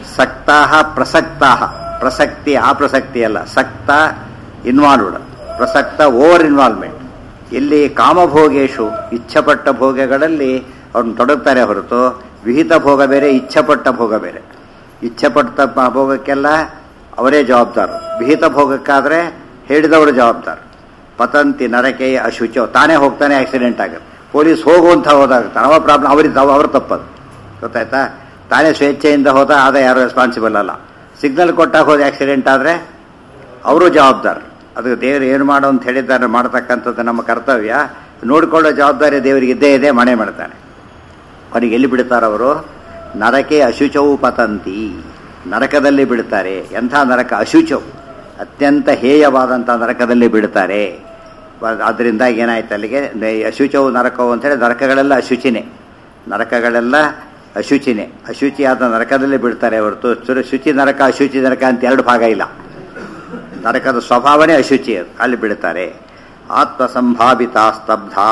ಸಕ್ತಾ ಪ್ರಸಕ್ತಾ ಪ್ರಸಕ್ತಿ ಆಪ್ರಸಕ್ತಿ ಅಲ್ಲ ಸಕ್ತ ಇನ್ವಾಲ್ವ್ಡ್ ಪ್ರಸಕ್ತ ಓವರ್ ಇನ್ವಾಲ್ವ್ಮೆಂಟ್ ಇಲ್ಲಿ ಕಾಮಭೋಗೇಶು ಇಚ್ಛಪಟ್ಟ ಭೋಗಗಳಲ್ಲಿ ಅವ್ರನ್ನ ತೊಡಗ್ತಾರೆ ಹೊರತು ವಿಹಿತ ಭೋಗ ಬೇರೆ ಇಚ್ಛಪಟ್ಟ ಭೋಗ ಬೇರೆ ಇಚ್ಛಪಟ್ಟ ಪ- ಭೋಗಕ್ಕೆಲ್ಲ ಅವರೇ ಜವಾಬ್ದಾರು ವಿಹಿತ ಭೋಗಕ್ಕಾದ್ರೆ ಹೇಳಿದವರು ಜವಾಬ್ದಾರು ಪತಂತಿ ನರಕೆ ಅಶುಚೋ ತಾನೇ ಹೋಗ್ತಾನೆ ಆಕ್ಸಿಡೆಂಟ್ ಆಗುತ್ತೆ ಪೊಲೀಸ್ ಹೋಗುವಂತ ಹೋದಾಗ ಅವ ಪ್ರಾಬ್ಲಮ್ ಅವ್ರಿಗೆ ಅವ್ರ ತಪ್ಪದು ಗೊತ್ತಾಯ್ತಾ ತಾನೇ ಸ್ವೇಚ್ಛೆಯಿಂದ ಹೋದ ಆದ ಯಾರು ರೆಸ್ಪಾನ್ಸಿಬಲ್ ಅಲ್ಲ ಸಿಗ್ನಲ್ ಕೊಟ್ಟಾಗ ಹೋದ ಆಕ್ಸಿಡೆಂಟ್ ಆದರೆ ಅವರು ಜವಾಬ್ದಾರ ಅದಕ್ಕೆ ದೇವರು ಏನು ಮಾಡು ಅಂತ ಹೇಳಿದ್ದಾರೆ ಮಾಡ್ತಕ್ಕಂಥದ್ದು ನಮ್ಮ ಕರ್ತವ್ಯ ನೋಡಿಕೊಳ್ಳೋ ಜವಾಬ್ದಾರಿ ದೇವರಿಗೆ ಇದ್ದೇ ಇದೆ ಮನೆ ಮಾಡ್ತಾನೆ ಅವನಿಗೆ ಎಲ್ಲಿ ಬಿಡ್ತಾರೆ ಅವರು ನರಕೆ ಅಶುಚವು ಪತಂತಿ ನರಕದಲ್ಲಿ ಬಿಡ್ತಾರೆ ಎಂಥ ನರಕ ಅಶುಚವು ಅತ್ಯಂತ ಹೇಯವಾದಂಥ ನರಕದಲ್ಲಿ ಬಿಡ್ತಾರೆ ಆದ್ದರಿಂದ ಏನಾಯ್ತು ಅಲ್ಲಿಗೆ ನೆ- ಅಶುಚವು ನರಕವು ಅಂತೇಳಿ ನರಕಗಳೆಲ್ಲ ಅಶುಚಿನೇ ನರಕಗಳೆಲ್ಲ ಅಶುಚಿನೇ ಅಶುಚಿಯಾದ ನರಕದಲ್ಲಿ ಬಿಡ್ತಾರೆ ಹೊರತು ಚುರು- ಶುಚಿ ನರಕ ಅಶುಚಿ ನರಕ ಅಂತ ಎರಡು ಭಾಗ ಇಲ್ಲ ನರಕದ ಸ್ವಭಾವನೇ ಅಶುಚಿ ಅದು ಅಲ್ಲಿ ಬಿಡ್ತಾರೆ ಆತ್ಮಸಂಭಾವಿತಾ ಸ್ತಬ್ಧಾ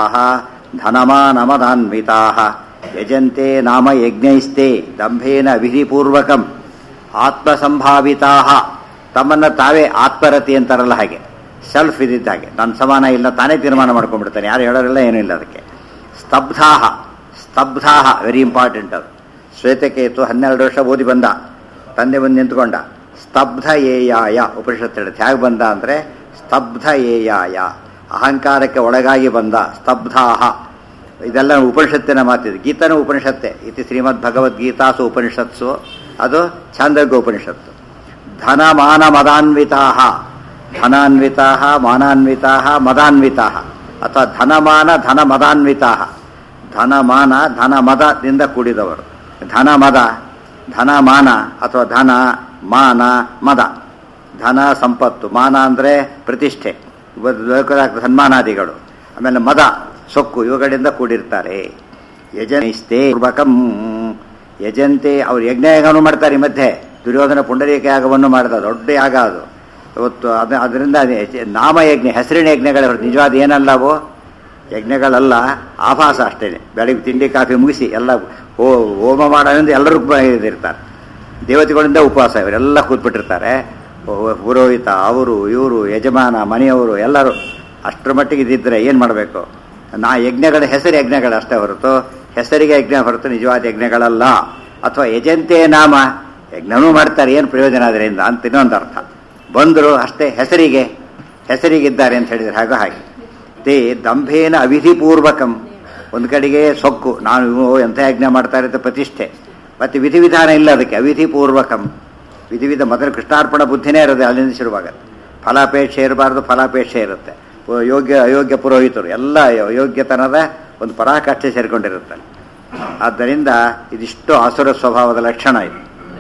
ಧನಮಾನಮದಾನ್ವಿತಾ ಯಜಂತೆ ನಾಮ ಯಜ್ಞೈಸ್ತೆ ದಂಭೇನ ವಿಧಿಪೂರ್ವಕಂ ಆತ್ಮಸಂಭಾವಿತಾ ತಮ್ಮನ್ನ ತಾವೇ ಆತ್ಮರತಿ ಅಂತಾರಲ್ಲ ಹಾಗೆ ಸೆಲ್ಫ್ ಇದ್ದಿದ್ದ ಹಾಗೆ ನನ್ನ ಸಮಾನ ಇಲ್ಲ ತಾನೇ ತೀರ್ಮಾನ ಮಾಡ್ಕೊಂಡ್ಬಿಡ್ತಾನೆ ಯಾರು ಹೇಳೋರಿಲ್ಲ ಏನೂ ಇಲ್ಲ ಅದಕ್ಕೆ ಸ್ತಬ್ಧಾ ಸ್ತಬ್ಧಾ ವೆರಿ ಇಂಪಾರ್ಟೆಂಟ್ ಅದು ಶ್ವೇತಕೇತು ಹನ್ನೆರಡು ವರ್ಷ ಓದಿ ಬಂದ ತಂದೆ ಬಂದು ನಿಂತ್ಕೊಂಡ ಸ್ತಬ್ಧ ಏಯಾಯ ಉಪನಿಷತ್ತು ಹೇಳುತ್ತೆ ಹೇಗೆ ಬಂದ ಅಂದರೆ ಸ್ತಬ್ಧ ಏಯಾಯ ಅಹಂಕಾರಕ್ಕೆ ಒಳಗಾಗಿ ಬಂದ ಸ್ತಬ್ಧಾಹ ಇದೆಲ್ಲ ಉಪನಿಷತ್ತಿನ ಮಾತಿದೆ ಗೀತನೂ ಉಪನಿಷತ್ತೆ ಇತಿ ಶ್ರೀಮದ್ ಭಗವದ್ಗೀತಾಸು ಉಪನಿಷತ್ಸು ಅದು ಛಾಂದೋಗ್ಯ ಉಪನಿಷತ್ತು ಧನ ಮಾನ ಮದಾನ್ವಿತಾ ಧನಾನ್ವಿತಾ ಮಾನಾನ್ವಿತಾ ಮದಾನ್ವಿತಾ ಅಥವಾ ಧನಮಾನ ಧನ ಮದಾನ್ವಿತಾ ಧನಮಾನ ಧನ ಮದದಿಂದ ಕೂಡಿದವರು ಧನ ಮದ ಧನ ಮಾನ ಅಥವಾ ಧನ ಮಾನ ಮದ ಧನ ಸಂಪತ್ತು ಮಾನ ಅಂದರೆ ಪ್ರತಿಷ್ಠೆ ಇವತ್ತು ಲೋಕದ ಸನ್ಮಾನಾದಿಗಳು ಆಮೇಲೆ ಮದ ಸೊಕ್ಕು ಇವುಗಳಿಂದ ಕೂಡಿರ್ತಾರೆ ಯಜನಿಸ್ತೆ ಪೂರ್ವಕಂ ಯಜಂತೆ ಅವ್ರು ಯಜ್ಞಯಾಗವನ್ನು ಮಾಡ್ತಾರೆ ಈ ಮಧ್ಯೆ ದುರ್ಯೋಧನ ಪುಂಡರೀಕ ಯಾಗವನ್ನು ಮಾಡಿದ ದೊಡ್ಡ ಯಾಗ ಅದು ಇವತ್ತು ಅದು ಅದರಿಂದ ಅದೇ ಯಜ- ನಾಮಯಜ್ಞ ಹೆಸರಿನ ಯಜ್ಞಗಳ ನಿಜವಾದ ಏನಲ್ಲವು ಯಜ್ಞಗಳಲ್ಲ ಆಭಾಸ ಅಷ್ಟೇ ಬೆಳಿಗ್ಗೆ ತಿಂಡಿ ಕಾಫಿ ಮುಗಿಸಿ ಎಲ್ಲ ಹೋ ಹೋಮ ಮಾಡೋದ್ರಿಂದ ಎಲ್ಲರೂ ಬ- ಇದಿರ್ತಾರೆ ದೇವತೆಗಳಿಂದ ಉಪವಾಸ ಇವರೆಲ್ಲ ಕೂತ್ಬಿಟ್ಟಿರ್ತಾರೆ ಓ- ಪುರೋಹಿತ ಅವರು ಇವರು ಯಜಮಾನ ಮನೆಯವರು ಎಲ್ಲರೂ ಅಷ್ಟರ ಮಟ್ಟಿಗೆ ಇದ್ದಿದ್ರೆ ಏನು ಮಾಡಬೇಕು ನಾ ಯಜ್ಞಗಳ ಹೆಸರು ಯಜ್ಞಗಳು ಅಷ್ಟೇ ಹೊರತು ಹೆಸರಿಗೆ ಯಜ್ಞ ಹೊರತು ನಿಜವಾದ ಯಜ್ಞಗಳಲ್ಲ ಅಥವಾ ಯಜಂತೆ ನಾಮ ಯಜ್ಞನೂ ಮಾಡ್ತಾರೆ ಏನು ಪ್ರಯೋಜನ ಅದರಿಂದ ಅಂತ ಇನ್ನೊಂದು ಅರ್ಥ ಬಂದರು ಅಷ್ಟೇ ಹೆಸರಿಗೆ ಹೆಸರಿಗಿದ್ದಾರೆ ಅಂತ ಹೇಳಿದ್ರೆ ಹಾಗೆ ಹಾಗೆ ತೇ ದಂಭೇನ ಅವಿಧಿಪೂರ್ವಕಂ ಒಂದು ಕಡೆಗೆ ಸೊಕ್ಕು ನಾನು ಇವ್ನು ಎಂಥ ಯಜ್ಞ ಮಾಡ್ತಾರೆ ಅಂತ ಪ್ರತಿಷ್ಠೆ ಮತ್ತೆ ವಿಧಿವಿಧಾನ ಇಲ್ಲ ಅದಕ್ಕೆ ಅವಿಧಿಪೂರ್ವಕಂ ವಿಧಿ ವಿಧ ಮೊದಲು ಕೃಷ್ಣಾರ್ಪಣ ಬುದ್ಧಿನೇ ಇರೋದು ಅಲ್ಲಿಂದ ಶುರುವಾಗುತ್ತೆ ಫಲಾಪೇಕ್ಷೆ ಇರಬಾರ್ದು ಫಲಾಪೇಕ್ಷೆ ಇರುತ್ತೆ ಪು- ಯೋಗ್ಯ ಅಯೋಗ್ಯ ಪುರೋಹಿತರು ಎಲ್ಲ ಯೋಗ್ಯತನದ ಒಂದು ಪರಾಕಾಷ್ಠೆ ಸೇರಿಕೊಂಡಿರುತ್ತೆ ಆದ್ದರಿಂದ ಇದಿಷ್ಟು ಅಸುರ ಸ್ವಭಾವದ ಲಕ್ಷಣ ಇದು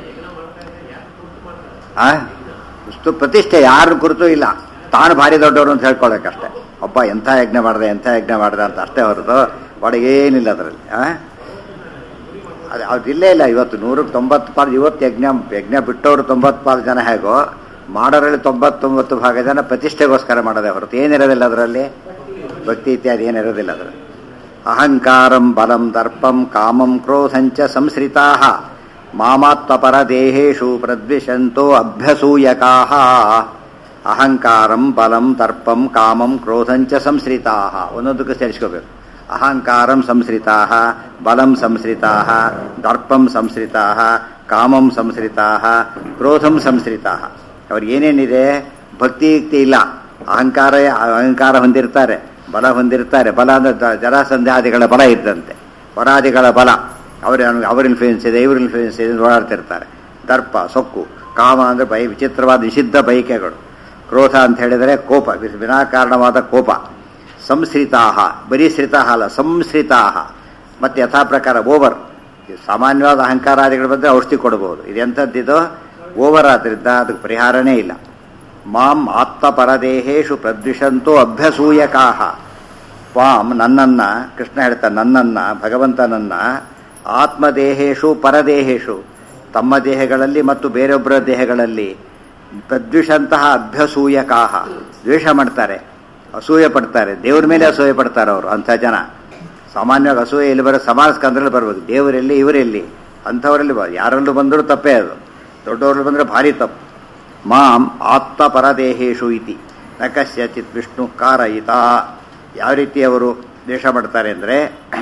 ಆ ಇಷ್ಟು ಪ್ರತಿಷ್ಠೆ ಯಾರ ಕುರಿತು ಇಲ್ಲ ತಾನು ಭಾರಿ ದೊಡ್ಡವರು ಅಂತ ಹೇಳ್ಕೊಳ್ಳೋಕ್ಕಷ್ಟೇ ಒಬ್ಬ ಎಂಥ ಯಜ್ಞ ಮಾಡಿದೆ ಎಂಥ ಯಜ್ಞ ಮಾಡಿದೆ ಅಂತ ಅಷ್ಟೇ ಹೊರತು ಒಳಗೆ ಏನಿಲ್ಲ ಅದರಲ್ಲಿ ಆ ಅದು ಅದು ಇಲ್ಲೇ ಇಲ್ಲ ಇವತ್ತು ನೂರಕ್ಕೆ ತೊಂಬತ್ತು ಪಾಲು ಇವತ್ತು ಯಜ್ಞ ಯಜ್ಞ ಬಿಟ್ಟವರು ತೊಂಬತ್ತು ಪಾಲು ಜನ ಹೇಗೋ ಮಾಡೋರಲ್ಲಿ ತೊಂಬತ್ತೊಂಬತ್ತು ಭಾಗ ಜನ ಪ್ರತಿಷ್ಠೆಗೋಸ್ಕರ ಮಾಡೋದೇ ಹೊರತು ಏನಿರೋದಿಲ್ಲ ಅದರಲ್ಲಿ ಭಕ್ತಿ ಇತ್ಯಾದಿ ಏನಿರೋದಿಲ್ಲ ಅದರಲ್ಲಿ ಅಹಂಕಾರಂ ಬಲಂ ದರ್ಪಂ ಕಾಮಂ ಕ್ರೋಧಂಚ ಸಂಶ್ರಿತಾ ಮಾಮಾತ್ಮಪರ ದೇಹೇಶು ಪ್ರದ್ವಿಷಂತೋ ಅಭ್ಯಸೂಯಕಾ ಅಹಂಕಾರಂ ಬಲಂ ದರ್ಪಂ ಕಾಮಂ ಕ್ರೋಧಂಚ ಸಂಶ್ರಿತಾ ಒಂದೊಂದಕ್ಕೆ ಸೇರಿಸ್ಕೋಬೇಕು ಅಹಂಕಾರಂ ಸಂಶ್ರಿತಾ ಬಲಂ ಸಂಶ್ರಿತಾ ದರ್ಪಂ ಸಂಶ್ರಿತಾ ಕಾಮಂ ಸಂಶ್ರಿತಾ ಕ್ರೋಧಂ ಸಂಶ್ರಿತಾ ಅವ್ರಿಗೆ ಏನೇನಿದೆ ಭಕ್ತಿ ಯುಕ್ತಿ ಇಲ್ಲ ಅಹಂಕಾರ ಅಹಂಕಾರ ಹೊಂದಿರ್ತಾರೆ ಬಲ ಹೊಂದಿರ್ತಾರೆ ಬಲ ಅಂದ್ರೆ ದ- ಜರಾಸಂಧಾದಿಗಳ ಬಲ ಇದ್ದಂತೆ ವರಾದಿಗಳ ಬಲ ಅವ್ರ ಅವ್ರ ಇನ್ಫ್ಲೂಯೆನ್ಸ್ ಇದೆ ಇವ್ರ ಇನ್ಫ್ಲೂಯೆನ್ಸ್ ಇದೆ ಅಂತ ಓಡಾಡ್ತಿರ್ತಾರೆ ದರ್ಪ ಸೊಕ್ಕು ಕಾಮ ಅಂದರೆ ಬೈ ವಿಚಿತ್ರವಾದ ನಿಷಿದ್ಧ ಬೈಕೆಗಳು ಕ್ರೋಧ ಅಂತ ಹೇಳಿದರೆ ಕೋಪ ವಿ- ವಿನಾಕಾರಣವಾದ ಕೋಪ ಸಂಶ್ರಿತಾಹ ಬರೀ ಶ್ರಿತಾಹ ಅಲ್ಲ ಸಂಶ್ರಿತಾಹ ಮತ್ತು ಯಥಾ ಪ್ರಕಾರ ಓವರ್ ಸಾಮಾನ್ಯವಾದ ಅಹಂಕಾರಾದಿಗಳು ಬಂದರೆ ಔಷಧಿ ಕೊಡಬಹುದು ಇದು ಎಂಥದ್ದಿದೋ ಓವರ್ ಆದ್ದರಿಂದ ಅದಕ್ಕೆ ಪರಿಹಾರನೇ ಇಲ್ಲ ಮಾಂ ಆತ್ಮಪರದೇಹೇಶು ಪ್ರದ್ವಿಷಂತೋ ಅಭ್ಯಸೂಯಕಾಹ ವಾಂ ನನ್ನನ್ನ ಕೃಷ್ಣ ಹೇಳ್ತಾನೆ ನನ್ನನ್ನ ಭಗವಂತನನ್ನ ಆತ್ಮದೇಹೇಶು ಪರದೇಹೇಶು ತಮ್ಮ ದೇಹಗಳಲ್ಲಿ ಮತ್ತು ಬೇರೊಬ್ಬರ ದೇಹಗಳಲ್ಲಿ ಪ್ರದ್ವಿಷಂತಹ ಅಭ್ಯಸೂಯಕಾಹ ದ್ವೇಷ ಮಾಡ್ತಾರೆ ಅಸೂಯೆ ಪಡ್ತಾರೆ ದೇವ್ರ ಮೇಲೆ ಅಸೂಯೆ ಪಡ್ತಾರೆ ಅವರು ಅಂಥ ಜನ ಸಾಮಾನ್ಯವಾಗಿ ಅಸೂಯೆ ಇಲ್ಲಿ ಬರೋ ಸಮಾನ ಸ್ಕಂದ್ರಲ್ಲಿ ಬರ್ಬೋದು ದೇವರೆಲ್ಲಿ ಇವರೆಲ್ಲಿ ಅಂಥವರಲ್ಲಿ ಬ- ಯಾರಲ್ಲೂ ಬಂದರೂ ತಪ್ಪೇ ಅದು ದೊಡ್ಡವರು ಬಂದರೆ ಭಾರಿ ತಪ್ಪು ಮಾಂ ಆತ್ಮಪರದೇಹೇಶು ಇತಿ ನ ಕಸ್ಯಚಿತ್ ವಿಷ್ಣು ಕಾರಯಿತ ಯಾವ ರೀತಿ ಅವರು ದ್ವೇಷ ಮಾಡ್ತಾರೆ ಅಂದರೆ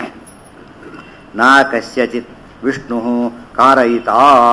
ನಾ ಕಸ್ಯಚಿತ್ ವಿಷ್ಣು ಕಾರಯಿತ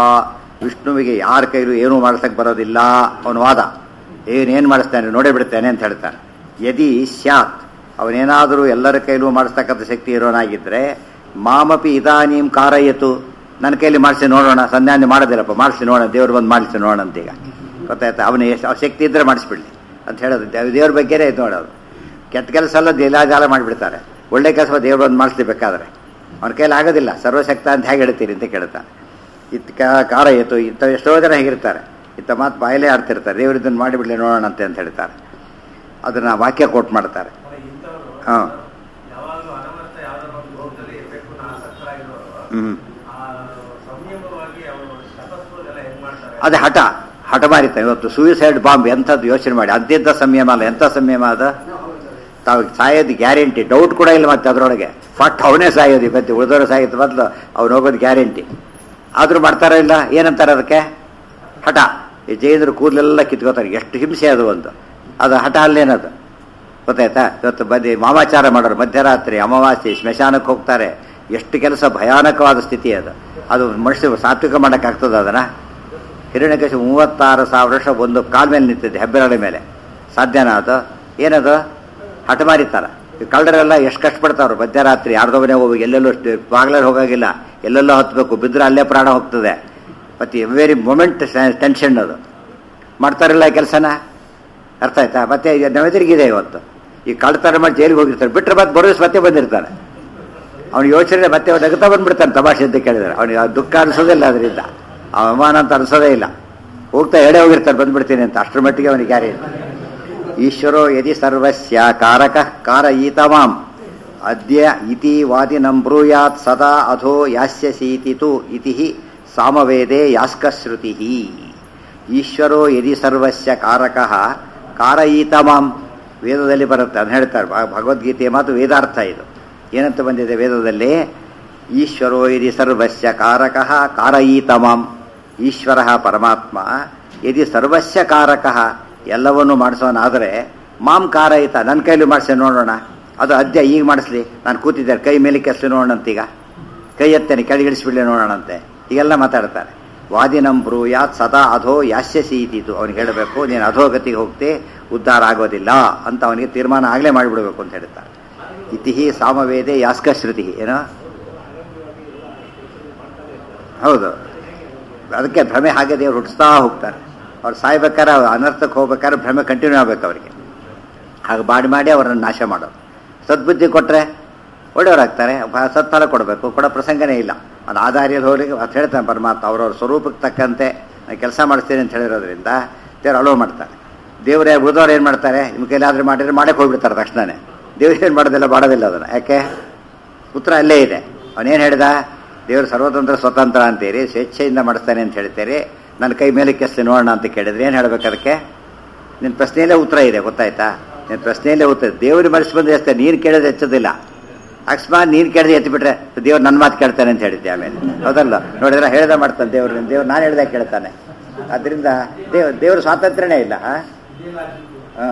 ವಿಷ್ಣುವಿಗೆ ಯಾರ ಕೈಲೂ ಏನೂ ಮಾಡಿಸಕ್ಕೆ ಬರೋದಿಲ್ಲ ಅವನ ವಾದ ಏನೇನು ಮಾಡಿಸ್ತಾನೆ ನೋಡೇ ಬಿಡ್ತಾನೆ ಅಂತ ಹೇಳ್ತಾನೆ ಯದಿ ಸ್ಯಾತ್ ಅವನೇನಾದರೂ ಎಲ್ಲರ ಕೈಲೂ ಮಾಡಿಸ್ತಕ್ಕಂಥ ಶಕ್ತಿ ಇರೋನಾಗಿದ್ದರೆ ಮಾಮಪಿ ಇದಾನೀಂ ಕಾರಯಿತು ನನ್ನ ಕೈಲಿ ಮಾಡಿಸಿ ನೋಡೋಣ ಸಂಧ್ಯಾನೆ ಮಾಡೋದಿಲ್ಲಪ್ಪ ಮಾಡಿಸಿ ನೋಡೋಣ ದೇವ್ರು ಬಂದು ಮಾಡಿಸಿ ನೋಡೋಣ ಅಂತ ಈಗ ಗೊತ್ತಾಯ್ತಾ ಅವನ ಎಷ್ಟು ಶಕ್ತಿ ಇದ್ದರೆ ಮಾಡಿಸ್ಬಿಡ್ಲಿ ಅಂತ ಹೇಳೋದು ದೇವ್- ದೇವ್ರ ಬಗ್ಗೆನೇ ಇದು ನೋಡೋದು ಕೆಟ್ಟ ಕೆಲಸ ಎಲ್ಲ ದಿಲಾಜಾಲ ಮಾಡಿಬಿಡ್ತಾರೆ ಒಳ್ಳೆ ಕೆಲಸ ದೇವ್ರು ಬಂದು ಮಾಡಿಸ್ಲಿ ಬೇಕಾದ್ರೆ ಅವನ ಕೈಲಿ ಆಗೋದಿಲ್ಲ ಸರ್ವಶಕ್ತ ಅಂತ ಹೇಗೆ ಹೇಳ್ತೀರಿ ಅಂತ ಕೇಳ್ತಾನೆ ಇತ್ ಕ- ಕಾರ ಏತು ಇಂಥ ಎಷ್ಟೋ ಜನ ಹೇಗಿರ್ತಾರೆ ಇಂಥ ಮಾತು ಬಾಯಲ್ಲೇ ಆಡ್ತಿರ್ತಾರೆ ದೇವ್ರು ಇದನ್ನು ಮಾಡಿಬಿಡ್ಲಿ ನೋಡೋಣ ಅಂತೆ ಅಂತ ಹೇಳ್ತಾರೆ ಅದನ್ನು ವಾಕ್ಯ ಕೋಟ್ ಮಾಡ್ತಾರೆ ಇಂಥವ್ರು ಹಾಂ ಯಾವಾಗಲೂ ಅನವರ್ಥ ಯಾವ್ದಾರ ಒಂದು ಲೋಕದಲ್ಲಿ ಇರಬೇಕು ಅನ್ನೋ ಆಸಕ್ತರಾಗಿರೋರು ಹ್ಞೂ ಆ ಸಂಯಮವಾಗಿ ಅವರು ತಪಸ್ಸುಗಳೆಲ್ಲ ಹೆಂಗ್ ಮಾಡ್ತಾರೆ ಅದೇ ಹಠ ಹಠ ಮಾರಿತಾನೆ ಇವತ್ತು ಸೂಯಿಸೈಡ್ ಬಾಂಬ್ ಎಂಥದ್ದು ಯೋಚನೆ ಮಾಡಿ ಅಂತ್ಯಂಥ ಸಂಯಮ ಅಲ್ಲ ಎಂಥ ಸಂಯಮ ಅದ ತಾವು ಸಾಯೋದು ಗ್ಯಾರಂಟಿ ಡೌಟ್ ಕೂಡ ಇಲ್ಲ ಮತ್ತೆ ಅದರೊಳಗೆ ಫಟ್ ಅವನೇ ಸಾಯೋದು ಮತ್ತೆ ಉಳಿದವರು ಸಾಯೋದು ಮೊದಲು ಅವ್ನು ಹೋಗೋದು ಗ್ಯಾರಂಟಿ ಆದರೂ ಮಾಡ್ತಾರ ಇಲ್ಲ ಏನಂತಾರೆ ಅದಕ್ಕೆ ಹಠ ಈ ಜೈನರು ಕೂದಲೆಲ್ಲ ಕಿತ್ಕೋತಾರೆ ಎಷ್ಟು ಹಿಂಸೆ ಅದು ಒಂದು ಅದು ಹಠ ಅಲ್ಲೇನದು ಗೊತ್ತಾಯ್ತಾ ಇವತ್ತು ಬದಿ ಮಾಮಾಚಾರ ಮಾಡೋರು ಮಧ್ಯರಾತ್ರಿ ಅಮಾವಾಸ್ಯೆ ಸ್ಮಶಾನಕ್ಕೆ ಹೋಗ್ತಾರೆ ಎಷ್ಟು ಕೆಲಸ ಭಯಾನಕವಾದ ಸ್ಥಿತಿ ಅದು ಅದು ಮನುಷ್ಯ ಸಾತ್ವಿಕ ಮಾಡೋಕ್ಕಾಗ್ತದ ಅದನ್ನ ಹಿರಣ್ಯಕಶಿ ಮೂವತ್ತಾರು ಸಾವಿರ ವರ್ಷ ಒಂದು ಕಾಲ್ ಮೇಲೆ ನಿಂತಿದ್ದೆ ಹೆಬ್ಬೆರಳ ಮೇಲೆ ಸಾಧ್ಯನಾ ಅದು ಏನದು ಹಠಮಾರಿತಾರ ಈ ಕಳ್ಳರೆಲ್ಲ ಎಷ್ಟು ಕಷ್ಟಪಡ್ತಾವ್ರು ಮಧ್ಯರಾತ್ರಿ ಯಾರ್ದವನೇ ಹೋಗಿ ಎಲ್ಲೆಲ್ಲೋ ಬಾಗ್ಲಲ್ಲಿ ಹೋಗಾಗಿಲ್ಲ ಎಲ್ಲೆಲ್ಲೋ ಹತ್ಬೇಕು ಬಿದ್ದರೆ ಅಲ್ಲೇ ಪ್ರಾಣ ಹೋಗ್ತದೆ ಮತ್ತು ಎವ್ರಿ ಮೊಮೆಂಟ್ ಟೆನ್ಷನ್ ಅದು ಮಾಡ್ತಾರಿಲ್ಲ ಈ ಕೆಲಸನ ಅರ್ಥ ಆಯ್ತಾ ಮತ್ತೆ ಈಗ ನವೆದರಿಗಿದೆ ಇವತ್ತು ಈ ಕಳ್ತನ ಮಾಡಿ ಜೈಲಿಗೆ ಹೋಗಿರ್ತಾರೆ ಬಿಟ್ಟರೆ ಮತ್ತೆ ಬರೋ ದಿವ್ಸ ಮತ್ತೆ ಬಂದಿರ್ತಾನೆ ಅವ್ನ ಯೋಚನೆ ಮತ್ತೆ ಅವ್ನು ನಗುತ್ತಾ ಬಂದ್ಬಿಡ್ತಾನೆ ತಮಾಷೆ ಅಂತ ಕೇಳಿದ್ರೆ ಅವನಿಗೆ ಆ ದುಃಖ ಅನಿಸೋದಿಲ್ಲ ಅದರಿಂದ ಅವಮಾನ ಅಂತ ಅನಿಸೋದೇ ಇಲ್ಲ ಹೋಗ್ತಾ ಎಡೆ ಹೋಗಿರ್ತಾರೆ ಬಂದ್ಬಿಡ್ತೀನಿ ಅಂತ ಅಷ್ಟರ ಮಟ್ಟಿಗೆ ಅವನಿಗೆ ಯಾರೇ ಇಲ್ಲ ಈಶ್ವರೋ ಯದಿ ಸರ್ವಸ್ಯ ಕಾರಕ ಕಾರಯೀತಮಾಂ ಅದ್ಯ ಇತಿ ವಾದಿನಂ ಬ್ರೂಯಾತ್ ಸದಾ ಅಧೋ ಯಾಸ್ಯಸೀತಿತು ಇತಿ ಸಾಮವೇದೇ ಯಾಸ್ಕಶ್ರುತಿ ಈಶ್ವರೋ ಯದಿ ಸರ್ವಸ್ಯ ಕಾರಕ ಕಾರಯೀತಮಾಂ ವೇದದಲ್ಲಿ ಬರುತ್ತೆ ಅಂತ ಹೇಳ್ತಾರೆ ಭ- ಭಗವದ್ಗೀತೆಯ ಮಾತು ವೇದಾರ್ಥ ಇದು ಏನಂತ ಬಂದಿದೆ ವೇದದಲ್ಲಿ ಈಶ್ವರೋ ಯದಿ ಸರ್ವಸ್ಯ ಕಾರಕ ಕಾರಯೀತಮಾಂ ಈಶ್ವರ ಪರಮಾತ್ಮ ಯದಿ ಸರ್ವಸ್ಯ ಕಾರಕ ಎಲ್ಲವನ್ನು ಮಾಡಿಸೋನಾದರೆ ಮಾಂ ಕಾರಯಿತ ನನ್ನ ಕೈಲಿ ಮಾಡಿಸಿ ನೋಡೋಣ ಅದು ಅದ್ಯ ಈಗ ಮಾಡಿಸ್ಲಿ ನಾನು ಕೂತಿದ್ದೆ ಕೈ ಮೇಲೆ ಕೆಸಲು ನೋಡೋಣ ಅಂತೀಗ ಕೈ ಎತ್ತೇನೆ ಕೆಳಗಿಳಿಸ್ಬಿಡ್ಲಿ ನೋಡೋಣ ಅಂತೆ ಹೀಗೆಲ್ಲ ಮಾತಾಡ್ತಾರೆ ವಾದಿನಂ ಬ್ರೂಯಾತ್ ಸದಾ ಅಧೋ ಯಾಸ್ಯಸಿ ಇದ್ದಿದ್ದು ಅವನಿಗೆ ಹೇಳಬೇಕು ನೀನು ಅಧೋಗತಿಗೆ ಹೋಗ್ತಿ ಉದ್ಧಾರ ಆಗೋದಿಲ್ಲ ಅಂತ ಅವನಿಗೆ ತೀರ್ಮಾನ ಆಗಲೇ ಮಾಡಿಬಿಡ್ಬೇಕು ಅಂತ ಹೇಳ್ತಾರೆ ಇತಿಹಿ ಸಾಮವೇದೆ ಯಾಸ್ಕ ಶ್ರುತಿ ಏನೋ ಹೌದು ಅದಕ್ಕೆ ಭ್ರಮೆ ಹಾಗೆ ದೇವ್ರು ಹುಟ್ಟಿಸ್ತಾ ಹೋಗ್ತಾರೆ ಅವ್ರು ಸಾಯ್ಬೇಕಾದ್ರೆ ಅವ್ರು ಅನರ್ಥಕ್ಕೆ ಹೋಗ್ಬೇಕಾದ್ರೆ ಭ್ರಮೆ ಕಂಟಿನ್ಯೂ ಆಗ್ಬೇಕು ಅವರಿಗೆ ಹಾಗೆ ಮಾಡಿ ಮಾಡಿ ಅವರನ್ನು ನಾಶ ಮಾಡೋದು ಸದ್ಬುದ್ಧಿ ಕೊಟ್ಟರೆ ಒಳ್ಳೆಯವರಾಗ್ತಾರೆ ಬ- ಸತ್ಫಲ ಕೊಡಬೇಕು ಕೊಡೋ ಪ್ರಸಂಗನೇ ಇಲ್ಲ ಅದು ಆಧಾರಿಯಲ್ಲಿ ಹೋಗಿ ಅದು ಹೇಳ್ತಾನೆ ಪರಮಾತ್ಮ ಅವ್ರವ್ರ ಸ್ವರೂಪಕ್ಕೆ ತಕ್ಕಂತೆ ನಾನು ಕೆಲಸ ಮಾಡಿಸ್ತೀನಿ ಅಂತ ಹೇಳಿರೋದ್ರಿಂದ ದೇವ್ರು ಅಲೋ ಮಾಡ್ತಾರೆ ದೇವ್ರೇ ಉಳಿದವ್ರು ಏನು ಮಾಡ್ತಾರೆ ನಿಮ್ಮ ಕೈಲಾದ್ರೆ ಮಾಡಿದ್ರೆ ಮಾಡಕ್ಕೆ ಹೋಗ್ಬಿಡ್ತಾರೆ ತಕ್ಷಣನೇ ದೇವ್ರು ಏನು ಮಾಡೋದಿಲ್ಲ ಮಾಡೋದಿಲ್ಲ ಅದನ್ನು ಯಾಕೆ ಉತ್ತರ ಅಲ್ಲೇ ಇದೆ ಅವನೇನು ಹೇಳಿದ ದೇವರು ಸರ್ವತಂತ್ರ ಸ್ವತಂತ್ರ ಅಂತೀರಿ ಸ್ವೇಚ್ಛೆಯಿಂದ ಮಾಡಿಸ್ತಾನೆ ಅಂತ ಹೇಳ್ತೀರಿ ನನ್ನ ಕೈ ಮೇಲೆ ಕೆಸ್ಲಿ ನೋಡೋಣ ಅಂತ ಕೇಳಿದ್ರೆ ಏನು ಹೇಳ್ಬೇಕು ಅದಕ್ಕೆ ನಿನ್ನ ಪ್ರಶ್ನೆಯಲ್ಲೇ ಉತ್ತರ ಇದೆ ಗೊತ್ತಾಯ್ತಾ ನಿನ್ನ ಪ್ರಶ್ನೆಯಲ್ಲೇ ಉತ್ತರ ದೇವ್ರಿಗೆ ಮನಸ್ಸು ಬಂದ್ರೆ ಅಷ್ಟೇ ನೀನು ಕೇಳಿದ್ರೆ ಹೆಚ್ಚೋದಿಲ್ಲ ಅಕಸ್ಮಾತ್ ನೀನು ಕೇಳಿದ್ರೆ ಎತ್ತು ಬಿಟ್ರೆ ದೇವ್ರು ನನ್ನ ಮಾತು ಕೇಳ್ತಾನೆ ಅಂತ ಹೇಳಿದ್ದೆ ಆಮೇಲೆ ಹೌದಲ್ಲ ನೋಡಿದ್ರೆ ಹೇಳ್ದೆ ಮಾಡ್ತಾನೆ ದೇವ್ರು ದೇವ್ರು ನಾನು ಹೇಳ್ದೆ ಕೇಳ್ತಾನೆ ಅದರಿಂದ ದೇವ್ ದೇವ್ರ ಸ್ವಾತಂತ್ರ್ಯನೇ ಇಲ್ಲ ಹಾಂ ಹಾಂ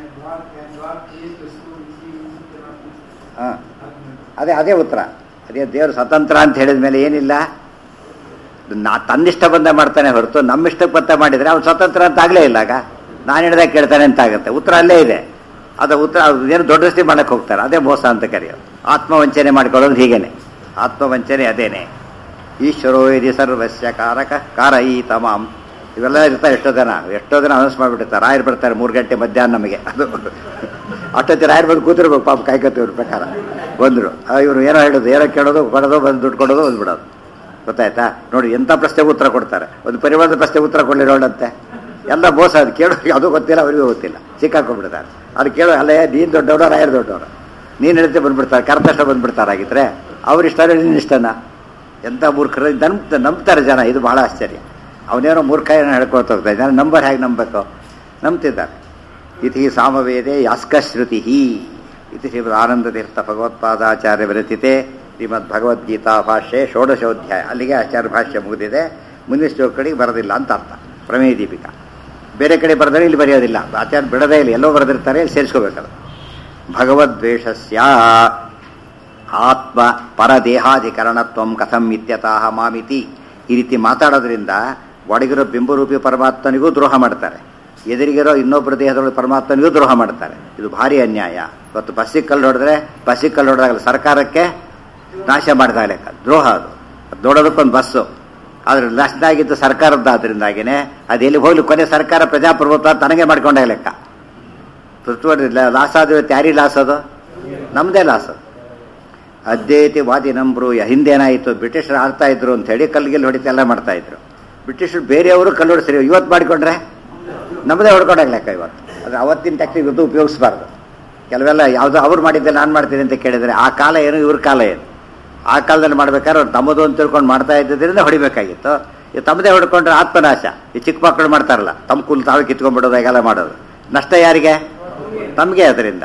ಹಾಂ ಅದೇ ಅದೇ ಉತ್ತರ ಅದೇ ದೇವರು ಸ್ವತಂತ್ರ ಅಂತ ಹೇಳಿದ ಮೇಲೆ ಏನಿಲ್ಲ ನಾ ತನ್ನಿಷ್ಟ ಬಂದ ಮಾಡ್ತಾನೆ ಹೊರತು ನಮ್ಮಿಷ್ಟಕ್ಕೆ ಬಂದ ಮಾಡಿದರೆ ಅವ್ನು ಸ್ವತಂತ್ರ ಅಂತ ಆಗಲೇ ಇಲ್ಲ ಆಗ ನಾನು ಹೇಳಿದಾಗ ಕೇಳ್ತಾನೆ ಅಂತ ಆಗುತ್ತೆ ಉತ್ತರ ಅಲ್ಲೇ ಇದೆ ಅದು ಉತ್ತರ ಏನು ದೊಡ್ಡಸ್ತಿ ಮಾಡಕ್ಕೆ ಹೋಗ್ತಾರೆ ಅದೇ ಮೋಸ ಅಂತ ಕರೆಯೋದು ಆತ್ಮವಂಚನೆ ಮಾಡ್ಕೊಳ್ಳೋದು ಹೀಗೇನೆ ಆತ್ಮವಂಚನೆ ಅದೇನೆ ಈಶ್ವರೋ ಯದಿ ಸರ್ವಸ್ಯ ಕಾರಕ ಕಾರಯಿ ತಮಾಂ ಇವೆಲ್ಲ ಇರ್ತಾರೆ ಎಷ್ಟೋ ಜನ ಎಷ್ಟೋ ಜನ ಅನೌನ್ಸ್ ಮಾಡಿಬಿಡ್ತಾರೆ ರಾಯರು ಬರ್ತಾರೆ ಮೂರು ಗಂಟೆ ಮಧ್ಯಾಹ್ನ ನಮಗೆ ಅದು ಅಷ್ಟೊತ್ತಿ ರಾಯರು ಬಂದು ಕೂತಿರ್ಬೇಕು ಪಾಪ ಕಾಯ್ಕೊತೀವ್ರ ಪ್ರಕಾರ ಬಂದರು ಇವರು ಏನೋ ಹೇಳೋದು ಏನೋ ಕೇಳೋದು ಕೊಡೋದು ಬಂದು ದುಡ್ಡು ಕೊಡೋದು ಬಂದ್ಬಿಡೋದು ಗೊತ್ತಾಯ್ತಾ ನೋಡಿ ಎಂಥ ಪ್ರಶ್ನೆಗೆ ಉತ್ತರ ಕೊಡ್ತಾರೆ ಒಂದು ಪರಿವಾರದ ಪ್ರಶ್ನೆಗೆ ಉತ್ತರ ಕೊಡಲಿ ನೋಡಂತೆ ಎಲ್ಲ ಮೋಸ ಅದು ಕೇಳೋ ಅದು ಗೊತ್ತಿಲ್ಲ ಅವರಿಗೂ ಗೊತ್ತಿಲ್ಲ ಸಿಕ್ಕಾಕೊಂಡ್ಬಿಡ್ತಾರೆ ಅದು ಕೇಳೋ ಅಲ್ಲೇ ನೀನು ದೊಡ್ಡವರು ರಾಯರು ದೊಡ್ಡವರು ನೀನು ಹೇಳ್ತೆ ಬಂದ್ಬಿಡ್ತಾರೆ ಕರ್ತಷ್ಟ ಬಂದ್ಬಿಡ್ತಾರೆ ಆಗಿದ್ರೆ ಅವ್ರ ಇಷ್ಟ ನಿನ್ನ ಇಷ್ಟನ ಎಂಥ ಮೂರ್ಖರು ನಂಬ ನಂಬ್ತಾರೆ ಜನ ಇದು ಬಹಳ ಆಶ್ಚರ್ಯ ಅವನೇನೋ ಮೂರ್ಖ ಏನೋ ಹೇಳ್ಕೊಳ್ತಾ ಹೋಗ್ತಾ ಇದ್ದಾನೆ ನಂಬರ್ ಹೇಗೆ ನಂಬಬೇಕು ನಂಬ್ತಿದ್ದಾರೆ ಇತಿ ಸಾಮವೇದೆ ಯಾಸ್ಕಶ್ರುತಿ ಇತಿ ಶ್ರೀಮದ್ ಆನಂದತೀರ್ಥ ಭಗವತ್ಪಾದಾಚಾರ್ಯ ವಿರಚಿತೆ ಶ್ರೀಮದ್ ಭಗವದ್ಗೀತಾ ಭಾಷ್ಯ ಷೋಡಶೋಧ್ಯಾಯ ಅಲ್ಲಿಗೆ ಆಚಾರ್ಯ ಭಾಷ್ಯ ಮುಗಿದಿದೆ ಮುಂದಿನ ಶ್ಲೋಕ ಕಡೆಗೆ ಬರೋದಿಲ್ಲ ಅಂತ ಅರ್ಥ ಪ್ರಮೇಯ ದೀಪಿಕಾ ಬೇರೆ ಕಡೆ ಬರೆದರೆ ಇಲ್ಲಿ ಬರೆಯೋದಿಲ್ಲ ಆಚಾರ್ಯ ಬಿಡದೇ ಇಲ್ಲ ಎಲ್ಲೋ ಬರೆದಿರ್ತಾರೆ ಇಲ್ಲಿ ಸೇರಿಸ್ಕೋಬೇಕಲ್ಲ ಭಗವದ್ವೇಷಸ್ಯ ಆತ್ಮ ಪರದೇಹಾಧಿಕರಣತ್ವ ಕಥಂ ಇತ್ಯತಃ ಮಾಮಿತಿ ಈ ರೀತಿ ಮಾತಾಡೋದ್ರಿಂದ ಒಡಗಿರೋ ಬಿಂಬರೂಪಿ ಪರಮಾತ್ಮನಿಗೂ ದ್ರೋಹ ಮಾಡ್ತಾರೆ ಎದುರಿಗಿರೋ ಇನ್ನೊಬ್ಬರ ದೇಹದೊಳಗೆ ಪರಮಾತ್ಮನಿಗೂ ದ್ರೋಹ ಮಾಡ್ತಾರೆ ಇದು ಭಾರಿ ಅನ್ಯಾಯ ಇವತ್ತು ಬಸ್ಸಿಗೆ ಕಲ್ಲು ಹೊಡೆದ್ರೆ ಬಸ್ಸಿಗೆ ಕಲ್ಲು ಹೊಡೆದಾಗಲ್ಲ ಸರ್ಕಾರಕ್ಕೆ ನಾಶ ಮಾಡಿದಾಗ ಲೆಕ್ಕ ದ್ರೋಹ ಅದು ಅದು ನೋಡೋದಕ್ಕೊಂದು ಬಸ್ಸು ಆದ್ರೆ ನಷ್ಟ ಆಗಿದ್ದು ಸರ್ಕಾರದ್ದಾದ್ರಿಂದಾಗಿನೇ ಅದು ಎಲ್ಲಿ ಹೋಗ್ಲಿ ಕೊನೆ ಸರ್ಕಾರ ಪ್ರಜಾಪ್ರಭುತ್ವ ತನಗೆ ಮಾಡ್ಕೊಂಡಾಗ ಲೆಕ್ಕ ಲಾಸ್ ಆದ್ರೆ ಯಾರಿ ಲಾಸ್ ಅದು ನಮ್ಮದೇ ಲಾಸ್ ಅದು ಅದ್ವೈತಿ ವಾದಿ ನಂಬ್ರು ಹಿಂದೇನಾಯಿತು ಬ್ರಿಟಿಷರು ಆಡ್ತಾ ಇದ್ರು ಅಂತ ಹೇಳಿ ಕಲ್ಲಿಗೆಲ್ಲಿ ಹೊಡಿತ ಎಲ್ಲ ಮಾಡ್ತಾ ಇದ್ರು ಬ್ರಿಟಿಷರು ಬೇರೆಯವರು ಕಲ್ಲು ಹೊಡಿಸ್ರಿ ಇವತ್ತು ಮಾಡಿಕೊಂಡ್ರೆ ನಮ್ಮದೇ ಹೊಡ್ಕೊಂಡಾಗ ಲೆಕ್ಕ ಇವತ್ತು ಅದು ಅವತ್ತಿನ ಟೆಕ್ನಿಕ್ ಇವತ್ತು ಉಪಯೋಗಿಸಬಾರ್ದು ಕೆಲವೆಲ್ಲ ಯಾವುದೋ ಅವ್ರು ಮಾಡಿದ್ದೆ ನಾನು ಮಾಡ್ತೀನಿ ಅಂತ ಕೇಳಿದ್ರೆ ಆ ಕಾಲ ಏನು ಇವ್ರ ಕಾಲ ಏನು ಆ ಕಾಲದಲ್ಲಿ ಮಾಡ್ಬೇಕಾದ್ರೆ ಅವ್ರು ತಮ್ಮದು ಅಂತ ತಿಳ್ಕೊಂಡು ಮಾಡ್ತಾ ಇದ್ದಿದ್ದರಿಂದ ಹೊಡಿಬೇಕಾಗಿತ್ತು ಇದು ತಮ್ಮದೇ ಹೊಡ್ಕೊಂಡ್ರೆ ಆತ್ಮನಾಶ ಈ ಚಿಕ್ಕ ಮಕ್ಕಳು ಮಾಡ್ತಾರಲ್ಲ ತಮ್ಮ ಕೂಲ್ ತಾವೇ ಕಿತ್ಕೊಂಡ್ಬಿಡೋದು ಹಾಗೆಲ್ಲ ಮಾಡೋದು ನಷ್ಟ ಯಾರಿಗೆ ತಮಗೆ ಅದರಿಂದ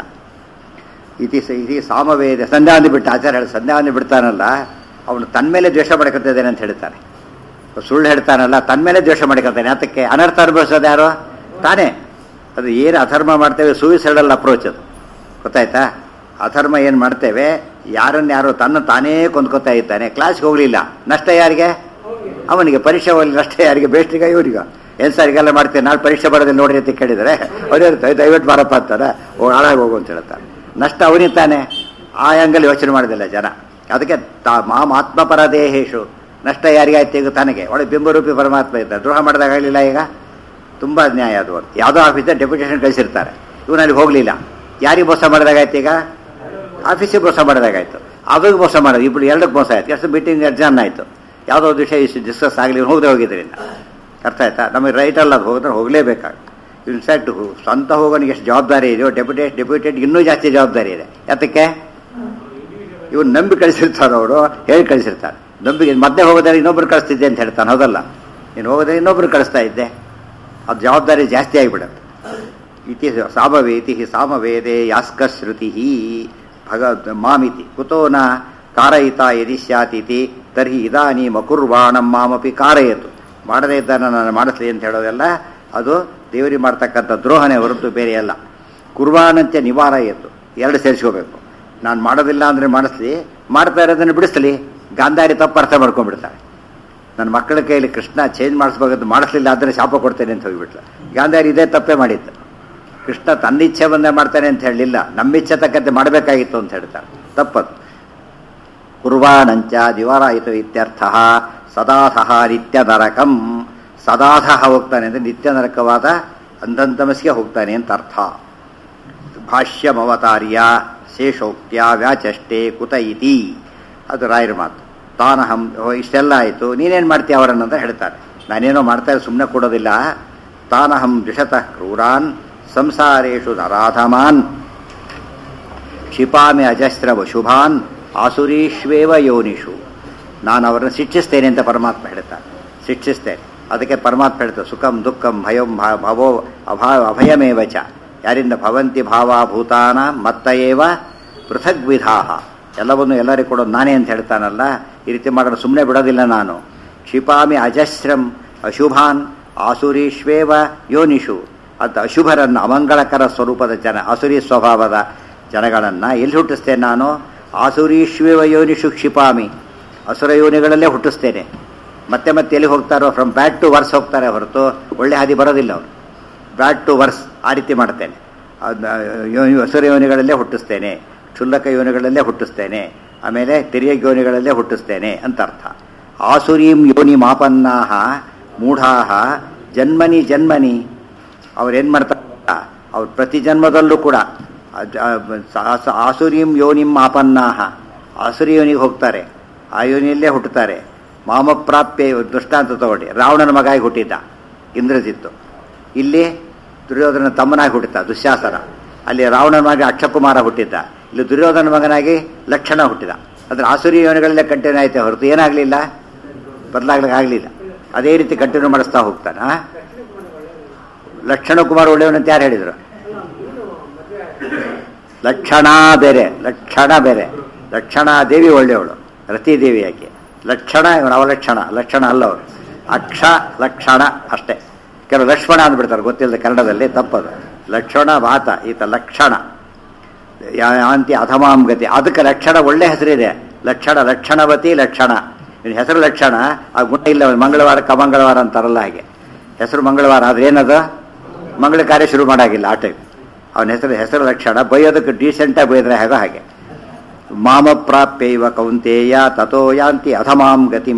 ಇತಿ ಸ- ಇತಿ ಸಾಮವೇದ ಸಂಧ್ಯಾವಂದಿ ಬಿಟ್ಟು ಆಚಾರ್ಯ ಹೇಳಿ ಸಂಧ್ಯಾವಂದಿ ಬಿಡ್ತಾನಲ್ಲ ಅವನು ತನ್ನ ಮೇಲೆ ದ್ವೇಷ ಮಾಡ್ಕೊತಿದ್ದಾನೆ ಅಂತ ಹೇಳ್ತಾನೆ ಸುಳ್ಳು ಹೇಳ್ತಾನಲ್ಲ ತನ್ನ ಮೇಲೆ ದ್ವೇಷ ಮಾಡ್ಕೊತಾನೆ ಅದಕ್ಕೆ ಅನರ್ಥ ಅನುಭವಿಸೋದು ಯಾರು ತಾನೇ ಅದು ಏನು ಅಧರ್ಮ ಮಾಡ್ತೇವೆ ಸೂಯಿಸೈಡಲ್ ಅಪ್ರೋಚ್ ಅದು ಗೊತ್ತಾಯ್ತಾ ಅಧರ್ಮ ಏನು ಮಾಡ್ತೇವೆ ಯಾರನ್ನ ಯಾರು ತನ್ನ ತಾನೇ ಕೊಂದ್ಕೊತಾ ಇದ್ದಾನೆ ಕ್ಲಾಸ್ಗೆ ಹೋಗ್ಲಿಲ್ಲ ನಷ್ಟ ಯಾರಿಗೆ ಅವನಿಗೆ ಪರೀಕ್ಷೆ ಹೋಗ್ಲಿ ನಷ್ಟ ಯಾರಿಗೆ ಬೇಸ್ಟಿಗ ಇವರಿಗ ಏನ್ ಸರ್ ಈಗೆಲ್ಲ ಮಾಡ್ತೇನೆ ನಾಳೆ ಪರೀಕ್ಷೆ ಬರೋದಿಲ್ಲ ನೋಡ್ರಿ ಅಂತ ಕೇಳಿದರೆ ಅವ್ರು ಹೇಳ್ತಾರೆ ದಯವಿಟ್ಟು ಬಾರಪ್ಪ ಅಂತಾರೆ ಓ ಹಾಳಾಗಿ ಹೋಗು ಅಂತ ಹೇಳ್ತಾರೆ ನಷ್ಟ ಅವನಿಗೆ ತಾನೆ ಆ ಆ್ಯಂಗಲ್ ಯೋಚನೆ ಮಾಡೋದಿಲ್ಲ ಜನ ಅದಕ್ಕೆ ತಾ ಮಾಂ ಆತ್ಮಪರ ದೇಹೇಶು ನಷ್ಟ ಯಾರಿಗಾಯ್ತು ಈಗ ತನಗೆ ಒಳ್ಳೆ ಬಿಂಬರೂಪಿ ಪರಮಾತ್ಮ ಇದ್ದ ದ್ರೋಹ ಮಾಡಿದಾಗಲಿಲ್ಲ ಈಗ ತುಂಬ ನ್ಯಾಯ ಅದು ಅಂತ ಯಾವುದೋ ಆಫೀಸರ್ ಡೆಪ್ಯುಟೇಷನ್ ಕಳಿಸಿರ್ತಾರೆ ಇವನು ಅಲ್ಲಿ ಹೋಗಲಿಲ್ಲ ಯಾರಿಗೆ ಮೋಸ ಮಾಡಿದಾಗಾಯ್ತು ಈಗ ಆಫೀಸಿಗೆ ಮೋಸ ಮಾಡಿದಾಗಾಯ್ತು ಅವ್ರಿಗೆ ಮೋಸ ಮಾಡೋದು ಇಬ್ಬರು ಎರಡಕ್ಕೆ ಮೋಸ ಆಯ್ತು ಎಷ್ಟು ಮೀಟಿಂಗ್ ಅಡ್ಜಾನ್ ಆಯಿತು ಯಾವುದೋ ಒಂದು ವಿಷಯ ಡಿಸ್ಕಸ್ ಆಗಲಿ ಹೋಗದೆ ಹೋಗಿದ್ರಿಂದ ಅರ್ಥ ಆಯ್ತಾ ನಮಗೆ ರೈಟ್ ಅಲ್ಲ ಅದು ಹೋದ್ರೆ ಹೋಗಲೇಬೇಕಾಗುತ್ತೆ ಇನ್ಫ್ಯಾಕ್ಟ್ ಸ್ವಂತ ಹೋಗೋನಿಗೆ ಎಷ್ಟು ಜವಾಬ್ದಾರಿ ಇದೆಯೋ ಡೆಪ್ಯುಟೇಟ್ ಡೆಪ್ಯೂಟೆಡ್ ಇನ್ನೂ ಜಾಸ್ತಿ ಜವಾಬ್ದಾರಿ ಇದೆ ಯಾತಕ್ಕೆ ಇವ್ರು ನಂಬಿ ಕಳಿಸಿರ್ತಾರೆ ಅವರು ಹೇಳಿ ಕಳಿಸಿರ್ತಾರೆ ನಂಬಿಕೆ ಮತ್ತೆ ಹೋಗೋದ್ರೆ ಇನ್ನೊಬ್ರು ಕಳಿಸ್ತಿದ್ದೆ ಅಂತ ಹೇಳ್ತಾನೆ ಹೌದಲ್ಲ ನೀನು ಹೋಗೋದ್ರೆ ಇನ್ನೊಬ್ರು ಕಳಿಸ್ತಾ ಇದ್ದೆ ಅದು ಜವಾಬ್ದಾರಿ ಜಾಸ್ತಿ ಆಗಿಬಿಡುತ್ತೆ ಇತಿ ಸಾಮವೇತಿ ಸಾಮವೇದೆ ಯಾಸ್ಕಶ್ರುತಿ ಭಗ ಮಾಮಿತಿ ಕುತೋ ನ ಕಾರಯಿತ ಯದಿ ಸ್ಯಾತಿತಿ ತರ್ಹಿ ಇದಾನೀಮ ಕುರ್ವಾಣಂ ಮಾಮಪಿ ಕಾರಯತು ಮಾಡದೇ ಇದ್ದಾನ ನಾನು ಮಾಡಿಸ್ಲಿ ಅಂತ ಹೇಳೋದೆಲ್ಲ ಅದು ದೇವರಿಗೆ ಮಾಡ್ತಕ್ಕಂಥ ದ್ರೋಹನೇ ಹೊರತು ಬೇರೆ ಅಲ್ಲ ಕುರ್ವಾಣಂತೆ ನಿವಾರಯತು ಎರಡು ಸೇರಿಸ್ಕೋಬೇಕು ನಾನು ಮಾಡೋದಿಲ್ಲ ಅಂದರೆ ಮಾಡಿಸ್ಲಿ ಮಾಡ್ತಾ ಇರೋದನ್ನು ಬಿಡಿಸ್ಲಿ ಗಾಂಧಾರಿ ತಪ್ಪು ಅರ್ಥ ಮಾಡ್ಕೊಂಡ್ಬಿಡ್ತಾರೆ ನನ್ನ ಮಕ್ಕಳ ಕೈಯಲ್ಲಿ ಕೃಷ್ಣ ಚೇಂಜ್ ಮಾಡಿಸ್ಬೇಕಂತ ಮಾಡಿಸ್ಲಿಲ್ಲ ಆದರೆ ಶಾಪ ಕೊಡ್ತೇನೆ ಅಂತ ಹೋಗಿಬಿಟ್ಲು ಗಾಂಧಾರಿ ಇದೇ ತಪ್ಪೇ ಮಾಡಿತ್ತು ಕೃಷ್ಣ ತನ್ನ ಇಚ್ಛೆ ಬಂದೇ ಮಾಡ್ತಾನೆ ಅಂತ ಹೇಳಲಿಲ್ಲ ನಮ್ಮ ಇಚ್ಛೆ ತಕ್ಕಂತೆ ಮಾಡಬೇಕಾಗಿತ್ತು ಅಂತ ಹೇಳ್ತಾರೆ ತಪ್ಪದು ಕುರ್ವಾಣಂಚ ದಿವಾರಾಯಿತು ಇತ್ಯರ್ಥ ಸದಾಸಹ ನಿತ್ಯ ನರಕಂ ಸದಾಸಹ ಹೋಗ್ತಾನೆ ಅಂದರೆ ನಿತ್ಯ ನರಕವಾದ ಅಂಧಂತಮಸ್ಗೆ ಹೋಗ್ತಾನೆ ಅಂತ ಅರ್ಥ ಭಾಷ್ಯಮವತಾರ್ಯ ಶೇಷೋಕ್ತ್ಯ ವ್ಯಾಚಷ್ಟೆ ಕುತ ಇತಿ ಅದು ರಾಯರ ಮಾತು ತಾನಹಂ ಓ, ಇಷ್ಟೆಲ್ಲ ಆಯಿತು ನೀನೇನು ಮಾಡ್ತೀಯ ಅವರನ್ನು ಅಂತ ಹೇಳ್ತಾರೆ ನಾನೇನೋ ಮಾಡ್ತಾ ಸುಮ್ಮನೆ ಕೊಡೋದಿಲ್ಲ ತಾನಹಂ ದ್ವಿಷತಃ ಕ್ರೂರಾನ್ ಸಂಸಾರೇಶು ನರಾಧಮಾನ್ ಕ್ಷಿಪಾಮಿ ಅಜಸ್ರ ವಶುಭಾನ್ ಆಸುರೀಶ್ವೇವ ಯೋನಿಷು ನಾನು ಅವರನ್ನು ಶಿಕ್ಷಿಸ್ತೇನೆ ಅಂತ ಪರಮಾತ್ಮ ಹೇಳ್ತಾನೆ ಶಿಕ್ಷಿಸ್ತೇನೆ ಅದಕ್ಕೆ ಪರಮಾತ್ಮ ಹೇಳ್ತಾರೆ ಸುಖಂ ದುಃಖಂ ಭಯಂ ಭಾ- ಭವೋ ಅಭಾ ಅಭಯಮೇವ ಚ ಯಾರಿಂದ ಭವಂತಿ ಭಾವಾಭೂತಾನ ಮತ್ತ ಏವ ಪೃಥಗ್ವಿಧಾಹ ಎಲ್ಲವನ್ನು ಎಲ್ಲರಿಗೂ ಕೊಡೋದು ನಾನೇ ಅಂತ ಹೇಳ್ತಾನಲ್ಲ ಈ ರೀತಿ ಮಾಡೋದು ಸುಮ್ಮನೆ ಬಿಡೋದಿಲ್ಲ ನಾನು ಕ್ಷಿಪಾಮಿ ಅಜಸ್ರಂ ಅಶುಭಾನ್ ಆಸುರೀಶ್ವೇವ ಯೋನಿಷು ಅಂತ ಅಶುಭರನ್ನು ಅಮಂಗಳಕರ ಸ್ವರೂಪದ ಜನ ಅಸುರಿ ಸ್ವಭಾವದ ಜನಗಳನ್ನು ಎಲ್ಲಿ ಹುಟ್ಟಿಸ್ತೇನೆ ನಾನು ಆಸುರೀಶ್ವೇವ ಯೋನಿಷು ಕ್ಷಿಪಾಮಿ ಅಸುರ ಯೋನಿಗಳಲ್ಲೇ ಹುಟ್ಟಿಸ್ತೇನೆ ಮತ್ತೆ ಮತ್ತೆ ಎಲ್ಲಿ ಹೋಗ್ತಾರೋ ಫ್ರಮ್ ಬ್ಯಾಡ್ ಟು ವರ್ಸ್ ಹೋಗ್ತಾರೆ ಹೊರತು ಒಳ್ಳೆ ಹಾದಿ ಬರೋದಿಲ್ಲ ಅವರು ಬ್ಯಾಡ್ ಟು ವರ್ಸ್ ಆ ರೀತಿ ಮಾಡ್ತೇನೆ ಅದ್ನ ಯೋ- ಅಸುರ ಯೋನಿಗಳಲ್ಲೇ ಹುಟ್ಟಿಸ್ತೇನೆ ಕ್ಷುಲ್ಲಕ ಯೋನಿಗಳಲ್ಲೇ ಹುಟ್ಟಿಸ್ತೇನೆ ಆಮೇಲೆ ತಿರಿಯ ಯೋನಿಗಳಲ್ಲೇ ಹುಟ್ಟಿಸ್ತೇನೆ ಅಂತ ಅರ್ಥ ಆಸುರೀಂ ಯೋನಿ ಮಾಪನ್ನಾಹ ಮೂಢಾಹ ಜನ್ಮನಿ ಜನ್ಮನಿ ಅವ್ರೇನು ಮಾಡ್ತಾರೆ ಅವ್ರು ಪ್ರತಿ ಜನ್ಮದಲ್ಲೂ ಕೂಡ ಅದ್- ಆ- ಆ- ಆಸುರೀಂ ಯೋನಿಂ ಆಪನ್ನಾಹ ಆಸುರಿ ಯೋನಿಗೆ ಹೋಗ್ತಾರೆ ಆ ಯೋನಿಯಲ್ಲೇ ಹುಟ್ಟುತ್ತಾರೆ ಮಾಮಪ್ರಾಪ್ಯ ದೃಷ್ಟಾಂತ ತಗೊಂಡು ರಾವಣನ ಮಗಾಗಿ ಹುಟ್ಟಿದ್ದ ಇಂದ್ರಜಿತ್ತು ಇಲ್ಲಿ ದುರ್ಯೋಧನ ತಮ್ಮನಾಗಿ ಹುಟ್ಟಿದ್ದ ದುಶ್ಯಾಸನ ಅಲ್ಲಿ ರಾವಣನ ಮಗ ಅಕ್ಷಕುಮಾರ ಹುಟ್ಟಿದ್ದ ಇಲ್ಲಿ ದುರ್ಯೋಧನ ಮಗನಾಗಿ ಲಕ್ಷಣ ಹುಟ್ಟಿದ ಅಂದ್ರೆ ಆಸುರಿ ಯೋನಿಗಳಲ್ಲೇ ಕಂಟಿನ್ಯೂ ಆಯ್ತೆ ಹೊರತು ಏನಾಗಲಿಲ್ಲ ಬದಲಾಗ್ಲಿಕ್ಕೆ ಆಗಲಿಲ್ಲ ಅದೇ ರೀತಿ ಕಂಟಿನ್ಯೂ ಮಾಡಿಸ್ತಾ ಹೋಗ್ತಾನ ಲಕ್ಷಣ ಕುಮಾರ್ ಒಳ್ಳೆಯವನಂತ ಯಾರು ಹೇಳಿದ್ರು ಲಕ್ಷಣ ಬೇರೆ ಲಕ್ಷಣ ಬೇರೆ ಲಕ್ಷಣ ದೇವಿ ಒಳ್ಳೆಯವಳು ರತಿದೇವಿ ಯಾಕೆ ಲಕ್ಷಣ ಇವನು ಅವಲಕ್ಷಣ ಲಕ್ಷಣ ಅಲ್ಲ ಅವರು ಅಕ್ಷ ಲಕ್ಷಣ ಅಷ್ಟೇ ಕೆಲವು ಲಕ್ಷ್ಮಣ ಅಂದ್ಬಿಡ್ತಾರೆ ಗೊತ್ತಿಲ್ಲದೆ ಕನ್ನಡದಲ್ಲಿ ತಪ್ಪದು ಲಕ್ಷಣ ವಾತ ಈತ ಲಕ್ಷಣ ಯಾ- ಯಾಂತಿ ಅಧಮಾಂ ಗತಿ ಅದಕ್ಕೆ ಲಕ್ಷಣ ಒಳ್ಳೆ ಹೆಸರಿದೆ ಲಕ್ಷಣ ಲಕ್ಷಣವತಿ ಲಕ್ಷಣ ಇನ್ನು ಹೆಸರು ಲಕ್ಷಣ ಆ ಗುಣ ಇಲ್ಲ ಮಂಗಳವಾರ ಕಮಂಗಳವಾರ ಅಂತಾರಲ್ಲ ಹಾಗೆ ಹೆಸರು ಮಂಗಳವಾರ ಆದ್ರೆ ಏನದು ಮಂಗಳ ಕಾರ್ಯ ಶುರು ಮಾಡಾಗಿಲ್ಲ ಆ ಟೈಪ್ ಅವನ ಹೆಸರು ಹೆಸರು ಲಕ್ಷಣ ಬೈಯೋದಕ್ಕೆ ಡೀಸೆಂಟಾಗಿ ಬೈದ್ರೆ ಹೇಗೋ ಹಾಗೆ ಮಾಮ ಪ್ರಾಪ್ಯೈವ ಕೌಂತೇಯ ತಥೋ ಯಾಂತಿ ಅಧಮಾಂ ಗತಿಂ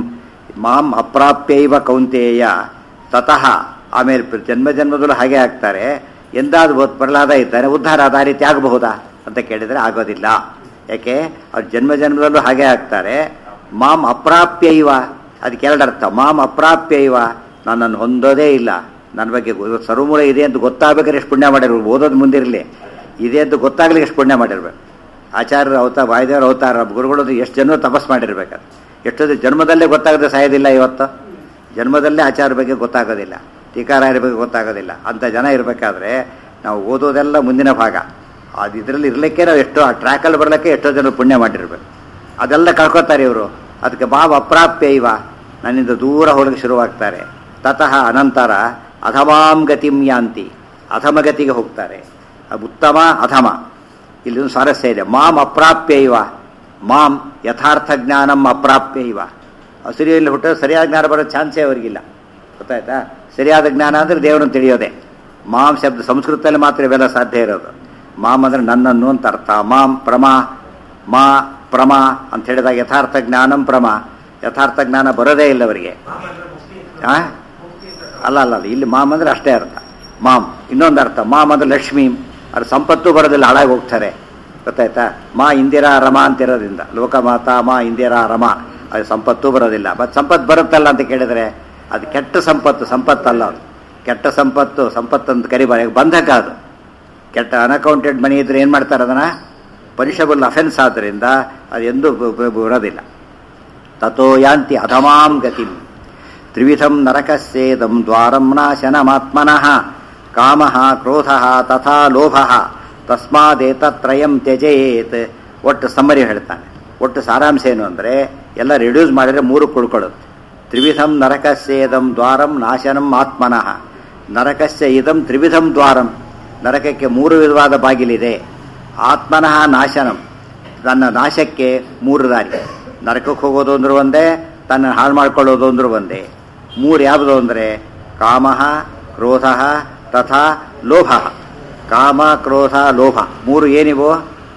ಮಾಂ ಅಪ್ರಾಪ್ಯೈವ ಕೌಂತೇಯ ತತಃ ಆಮೇಲೆ ಪ್ರ- ಜನ್ಮ ಜನ್ಮದಲ್ಲೂ ಹಾಗೆ ಆಗ್ತಾರೆ ಎಂದಾದ್ರೂ ಪ್ರಹ್ಲಾದ ಇದ್ದಾನೆ ಉದ್ಧಾರ ಆದ ಆ ರೀತಿ ಆಗಬಹುದಾ ಅಂತ ಕೇಳಿದರೆ ಆಗೋದಿಲ್ಲ ಯಾಕೆ ಅವ್ರು ಜನ್ಮ ಜನ್ಮದಲ್ಲೂ ಹಾಗೆ ಆಗ್ತಾರೆ ಮಾಂ ಅಪ್ರಾಪ್ಯೈವ ಅದಕ್ಕೆ ಎರಡರ್ಥ ಮಾಂ ಅಪ್ರಾಪ್ಯೈವ ನನ್ನನ್ನು ಹೊಂದೋದೇ ಇಲ್ಲ ನನ್ನ ಬಗ್ಗೆ ಗೊ- ಸರ್ವಮೂಲ ಇದೆ ಅಂತ ಗೊತ್ತಾಗಬೇಕಾದ್ರೆ ಎಷ್ಟು ಪುಣ್ಯ ಮಾಡಿರ್ಬೇಕು ಓದೋದು ಮುಂದಿರಲಿ ಇದೆ ಅಂತ ಗೊತ್ತಾಗ್ಲಿಕ್ಕೆ ಎಷ್ಟು ಪುಣ್ಯ ಮಾಡಿರ್ಬೇಕು ಆಚಾರ್ಯರು ಅವತಾರ ವಾಯುದೇವರು ಅವತಾರ ಗುರುಗಳು ಎಷ್ಟು ಜನ ತಪಸ್ ಮಾಡಿರ್ಬೇಕಾದ್ರೆ ಎಷ್ಟೊಂದು ಜನ್ಮದಲ್ಲೇ ಗೊತ್ತಾಗದೆ ಸಾಯೋದಿಲ್ಲ ಇವತ್ತು ಜನ್ಮದಲ್ಲೇ ಆಚಾರ ಬಗ್ಗೆ ಗೊತ್ತಾಗೋದಿಲ್ಲ ಟೀಕಾರಾಯರ ಬಗ್ಗೆ ಗೊತ್ತಾಗೋದಿಲ್ಲ ಅಂಥ ಜನ ಇರಬೇಕಾದ್ರೆ ನಾವು ಓದೋದೆಲ್ಲ ಮುಂದಿನ ಭಾಗ ಅದು ಇದರಲ್ಲಿ ಇರಲಿಕ್ಕೆ ನಾವು ಎಷ್ಟೋ ಆ ಟ್ರ್ಯಾಕಲ್ಲಿ ಬರಲಿಕ್ಕೆ ಎಷ್ಟೋ ಜನ ಪುಣ್ಯ ಮಾಡಿರ್ಬೇಕು ಅದೆಲ್ಲ ಕಳ್ಕೊತಾರೆ ಇವರು ಅದಕ್ಕೆ ಭಾವ ಅಪ್ರಾಪ್ಯ ಇವ ನನ್ನಿಂದ ದೂರ ಹೋಗಲಿಕ್ಕೆ ಶುರುವಾಗ್ತಾರೆ ತತಃ ಅನಂತರ ಅಧಮಾಂ ಗತಿಂ ಯಾಂತಿ ಅಧಮಗತಿಗೆ ಹೋಗ್ತಾರೆ ಅದು ಉತ್ತಮ ಅಧಮ ಇಲ್ಲಿ ಒಂದು ಸ್ವಾರಸ್ಯ ಇದೆ ಮಾಂ ಅಪ್ರಾಪ್ಯ ಇವ ಮಾಂ ಯಥಾರ್ಥ ಜ್ಞಾನಂ ಅಪ್ರಾಪ್ಯ ಇವ ಹಸಿರಿಯಲ್ಲಿ ಹುಟ್ಟೋ ಸರಿಯಾದ ಜ್ಞಾನ ಬರೋ ಚಾನ್ಸೇ ಅವರಿಗಿಲ್ಲ ಗೊತ್ತಾಯ್ತಾ ಸರಿಯಾದ ಜ್ಞಾನ ಅಂದರೆ ದೇವರನ್ನು ತಿಳಿಯೋದೆ ಮಾಂ ಶಬ್ದ ಸಂಸ್ಕೃತದಲ್ಲಿ ಮಾತ್ರ ಇವೆಲ್ಲ ಸಾಧ್ಯ ಇರೋದು ಮಾಂ ಅಂದರೆ ನನ್ನನ್ನು ಅಂತ ಅರ್ಥ ಮಾಂ ಪ್ರಮಾ ಮಾ ಪ್ರಮ ಅಂತ ಹೇಳಿದಾಗ ಯಥಾರ್ಥ ಜ್ಞಾನಂ ಪ್ರಮ ಯಥಾರ್ಥ ಜ್ಞಾನ ಬರೋದೇ ಇಲ್ಲ ಅವರಿಗೆ ಮಾಮ್ ಅಂದ್ರೆ ಮುಕ್ತಿ ಆ? ಅಲ್ಲ ಅಲ್ಲ ಅಲ್ಲ ಇಲ್ಲಿ ಮಾಮ್ ಅಂದ್ರೆ ಅಷ್ಟೇ ಅರ್ಥ ಮಾಮ್ ಇನ್ನೊಂದು ಅರ್ಥ ಮಾಮ್ ಅಂದ್ರೆ ಲಕ್ಷ್ಮೀ ಅದು ಸಂಪತ್ತು ಬರೋದಿಲ್ಲ ಹಾಳಾಗಿ ಹೋಗ್ತಾರೆ ಗೊತ್ತಾಯ್ತಾ ಮಾ ಇಂದಿರಾ ರಮ ಅಂತಿರೋದ್ರಿಂದ ಲೋಕಮಾತಾ ಮಾ ಇಂದಿರಾ ರಮ ಅದು ಸಂಪತ್ತು ಬರೋದಿಲ್ಲ ಮತ್ತು ಸಂಪತ್ತು ಬರುತ್ತಲ್ಲ ಅಂತ ಕೇಳಿದರೆ ಅದು ಕೆಟ್ಟ ಸಂಪತ್ತು ಸಂಪತ್ತಲ್ಲ ಅದು ಕೆಟ್ಟ ಸಂಪತ್ತು ಸಂಪತ್ತು ಅಂತ ಕರಿಬಾರ ಬಂಧಕ ಅದು ಕೆಟ್ಟ ಅನ್ಅಕೌಂಟೆಡ್ ಮನಿ ಇದ್ರೆ ಏನು ಮಾಡ್ತಾರೆ ಅದನ್ನು ಪನಿಷಬಲ್ ಅಫೆನ್ಸ್ ಆದ್ದರಿಂದ ಅದು ಎಂದೂ ಬ- ಬ- ಬರೋದಿಲ್ಲ ತಥೋ ಯಾಂತಿ ಅಧಮಾಂ ಗತಿಂ ತ್ರಿವಿಧಂ ನರಕಸ್ಯೇದಂ ದ್ವಾರಂ ನಾಶನಮಾತ್ಮನಃ ಕಾಮಃ ಕ್ರೋಧಃ ತಥಾ ಲೋಭಃ ತಸ್ಮಾದೇತತ್ರಯಂ ತ್ಯಜೇತ್ ಒಟ್ಟು ಸಮ್ಮರಿ ಹೇಳ್ತಾನೆ ಒಟ್ಟು ಸಾರಾಂಶ ಏನು ಅಂದರೆ ಎಲ್ಲ ರಿಡ್ಯೂಸ್ ಮಾಡಿದರೆ ಮೂರು ಕುಳ್ಕೊಳ್ಳುತ್ತೆ ತ್ರಿವಿಧಂ ನರಕಸ್ಯೇದಂ ದ್ವಾರಂ ನಾಶನಂ ಆತ್ಮನಃ ನರಕಸ್ಯ ಇದಂ ತ್ರಿವಿಧಂ ದ್ವಾರಂ ನರಕಕ್ಕೆ ಮೂರು ವಿಧವಾದ ಬಾಗಿಲಿದೆ ಆತ್ಮನಃ ನಾಶನಂ ತನ್ನ ನಾಶಕ್ಕೆ ಮೂರು ದಾರಿ ನರಕಕ್ಕೆ ಹೋಗೋದು ಅಂದ್ರೂ ಒಂದೇ ತನ್ನ ಹಾಳು ಮಾಡ್ಕೊಳ್ಳೋದು ಅಂದ್ರೂ ಒಂದೇ ಮೂರು ಯಾವುದು ಅಂದರೆ ಕಾಮ ಕ್ರೋಧ ತಥಾ ಲೋಭ ಕಾಮ ಕ್ರೋಧ ಲೋಭ ಮೂರು ಏನಿವು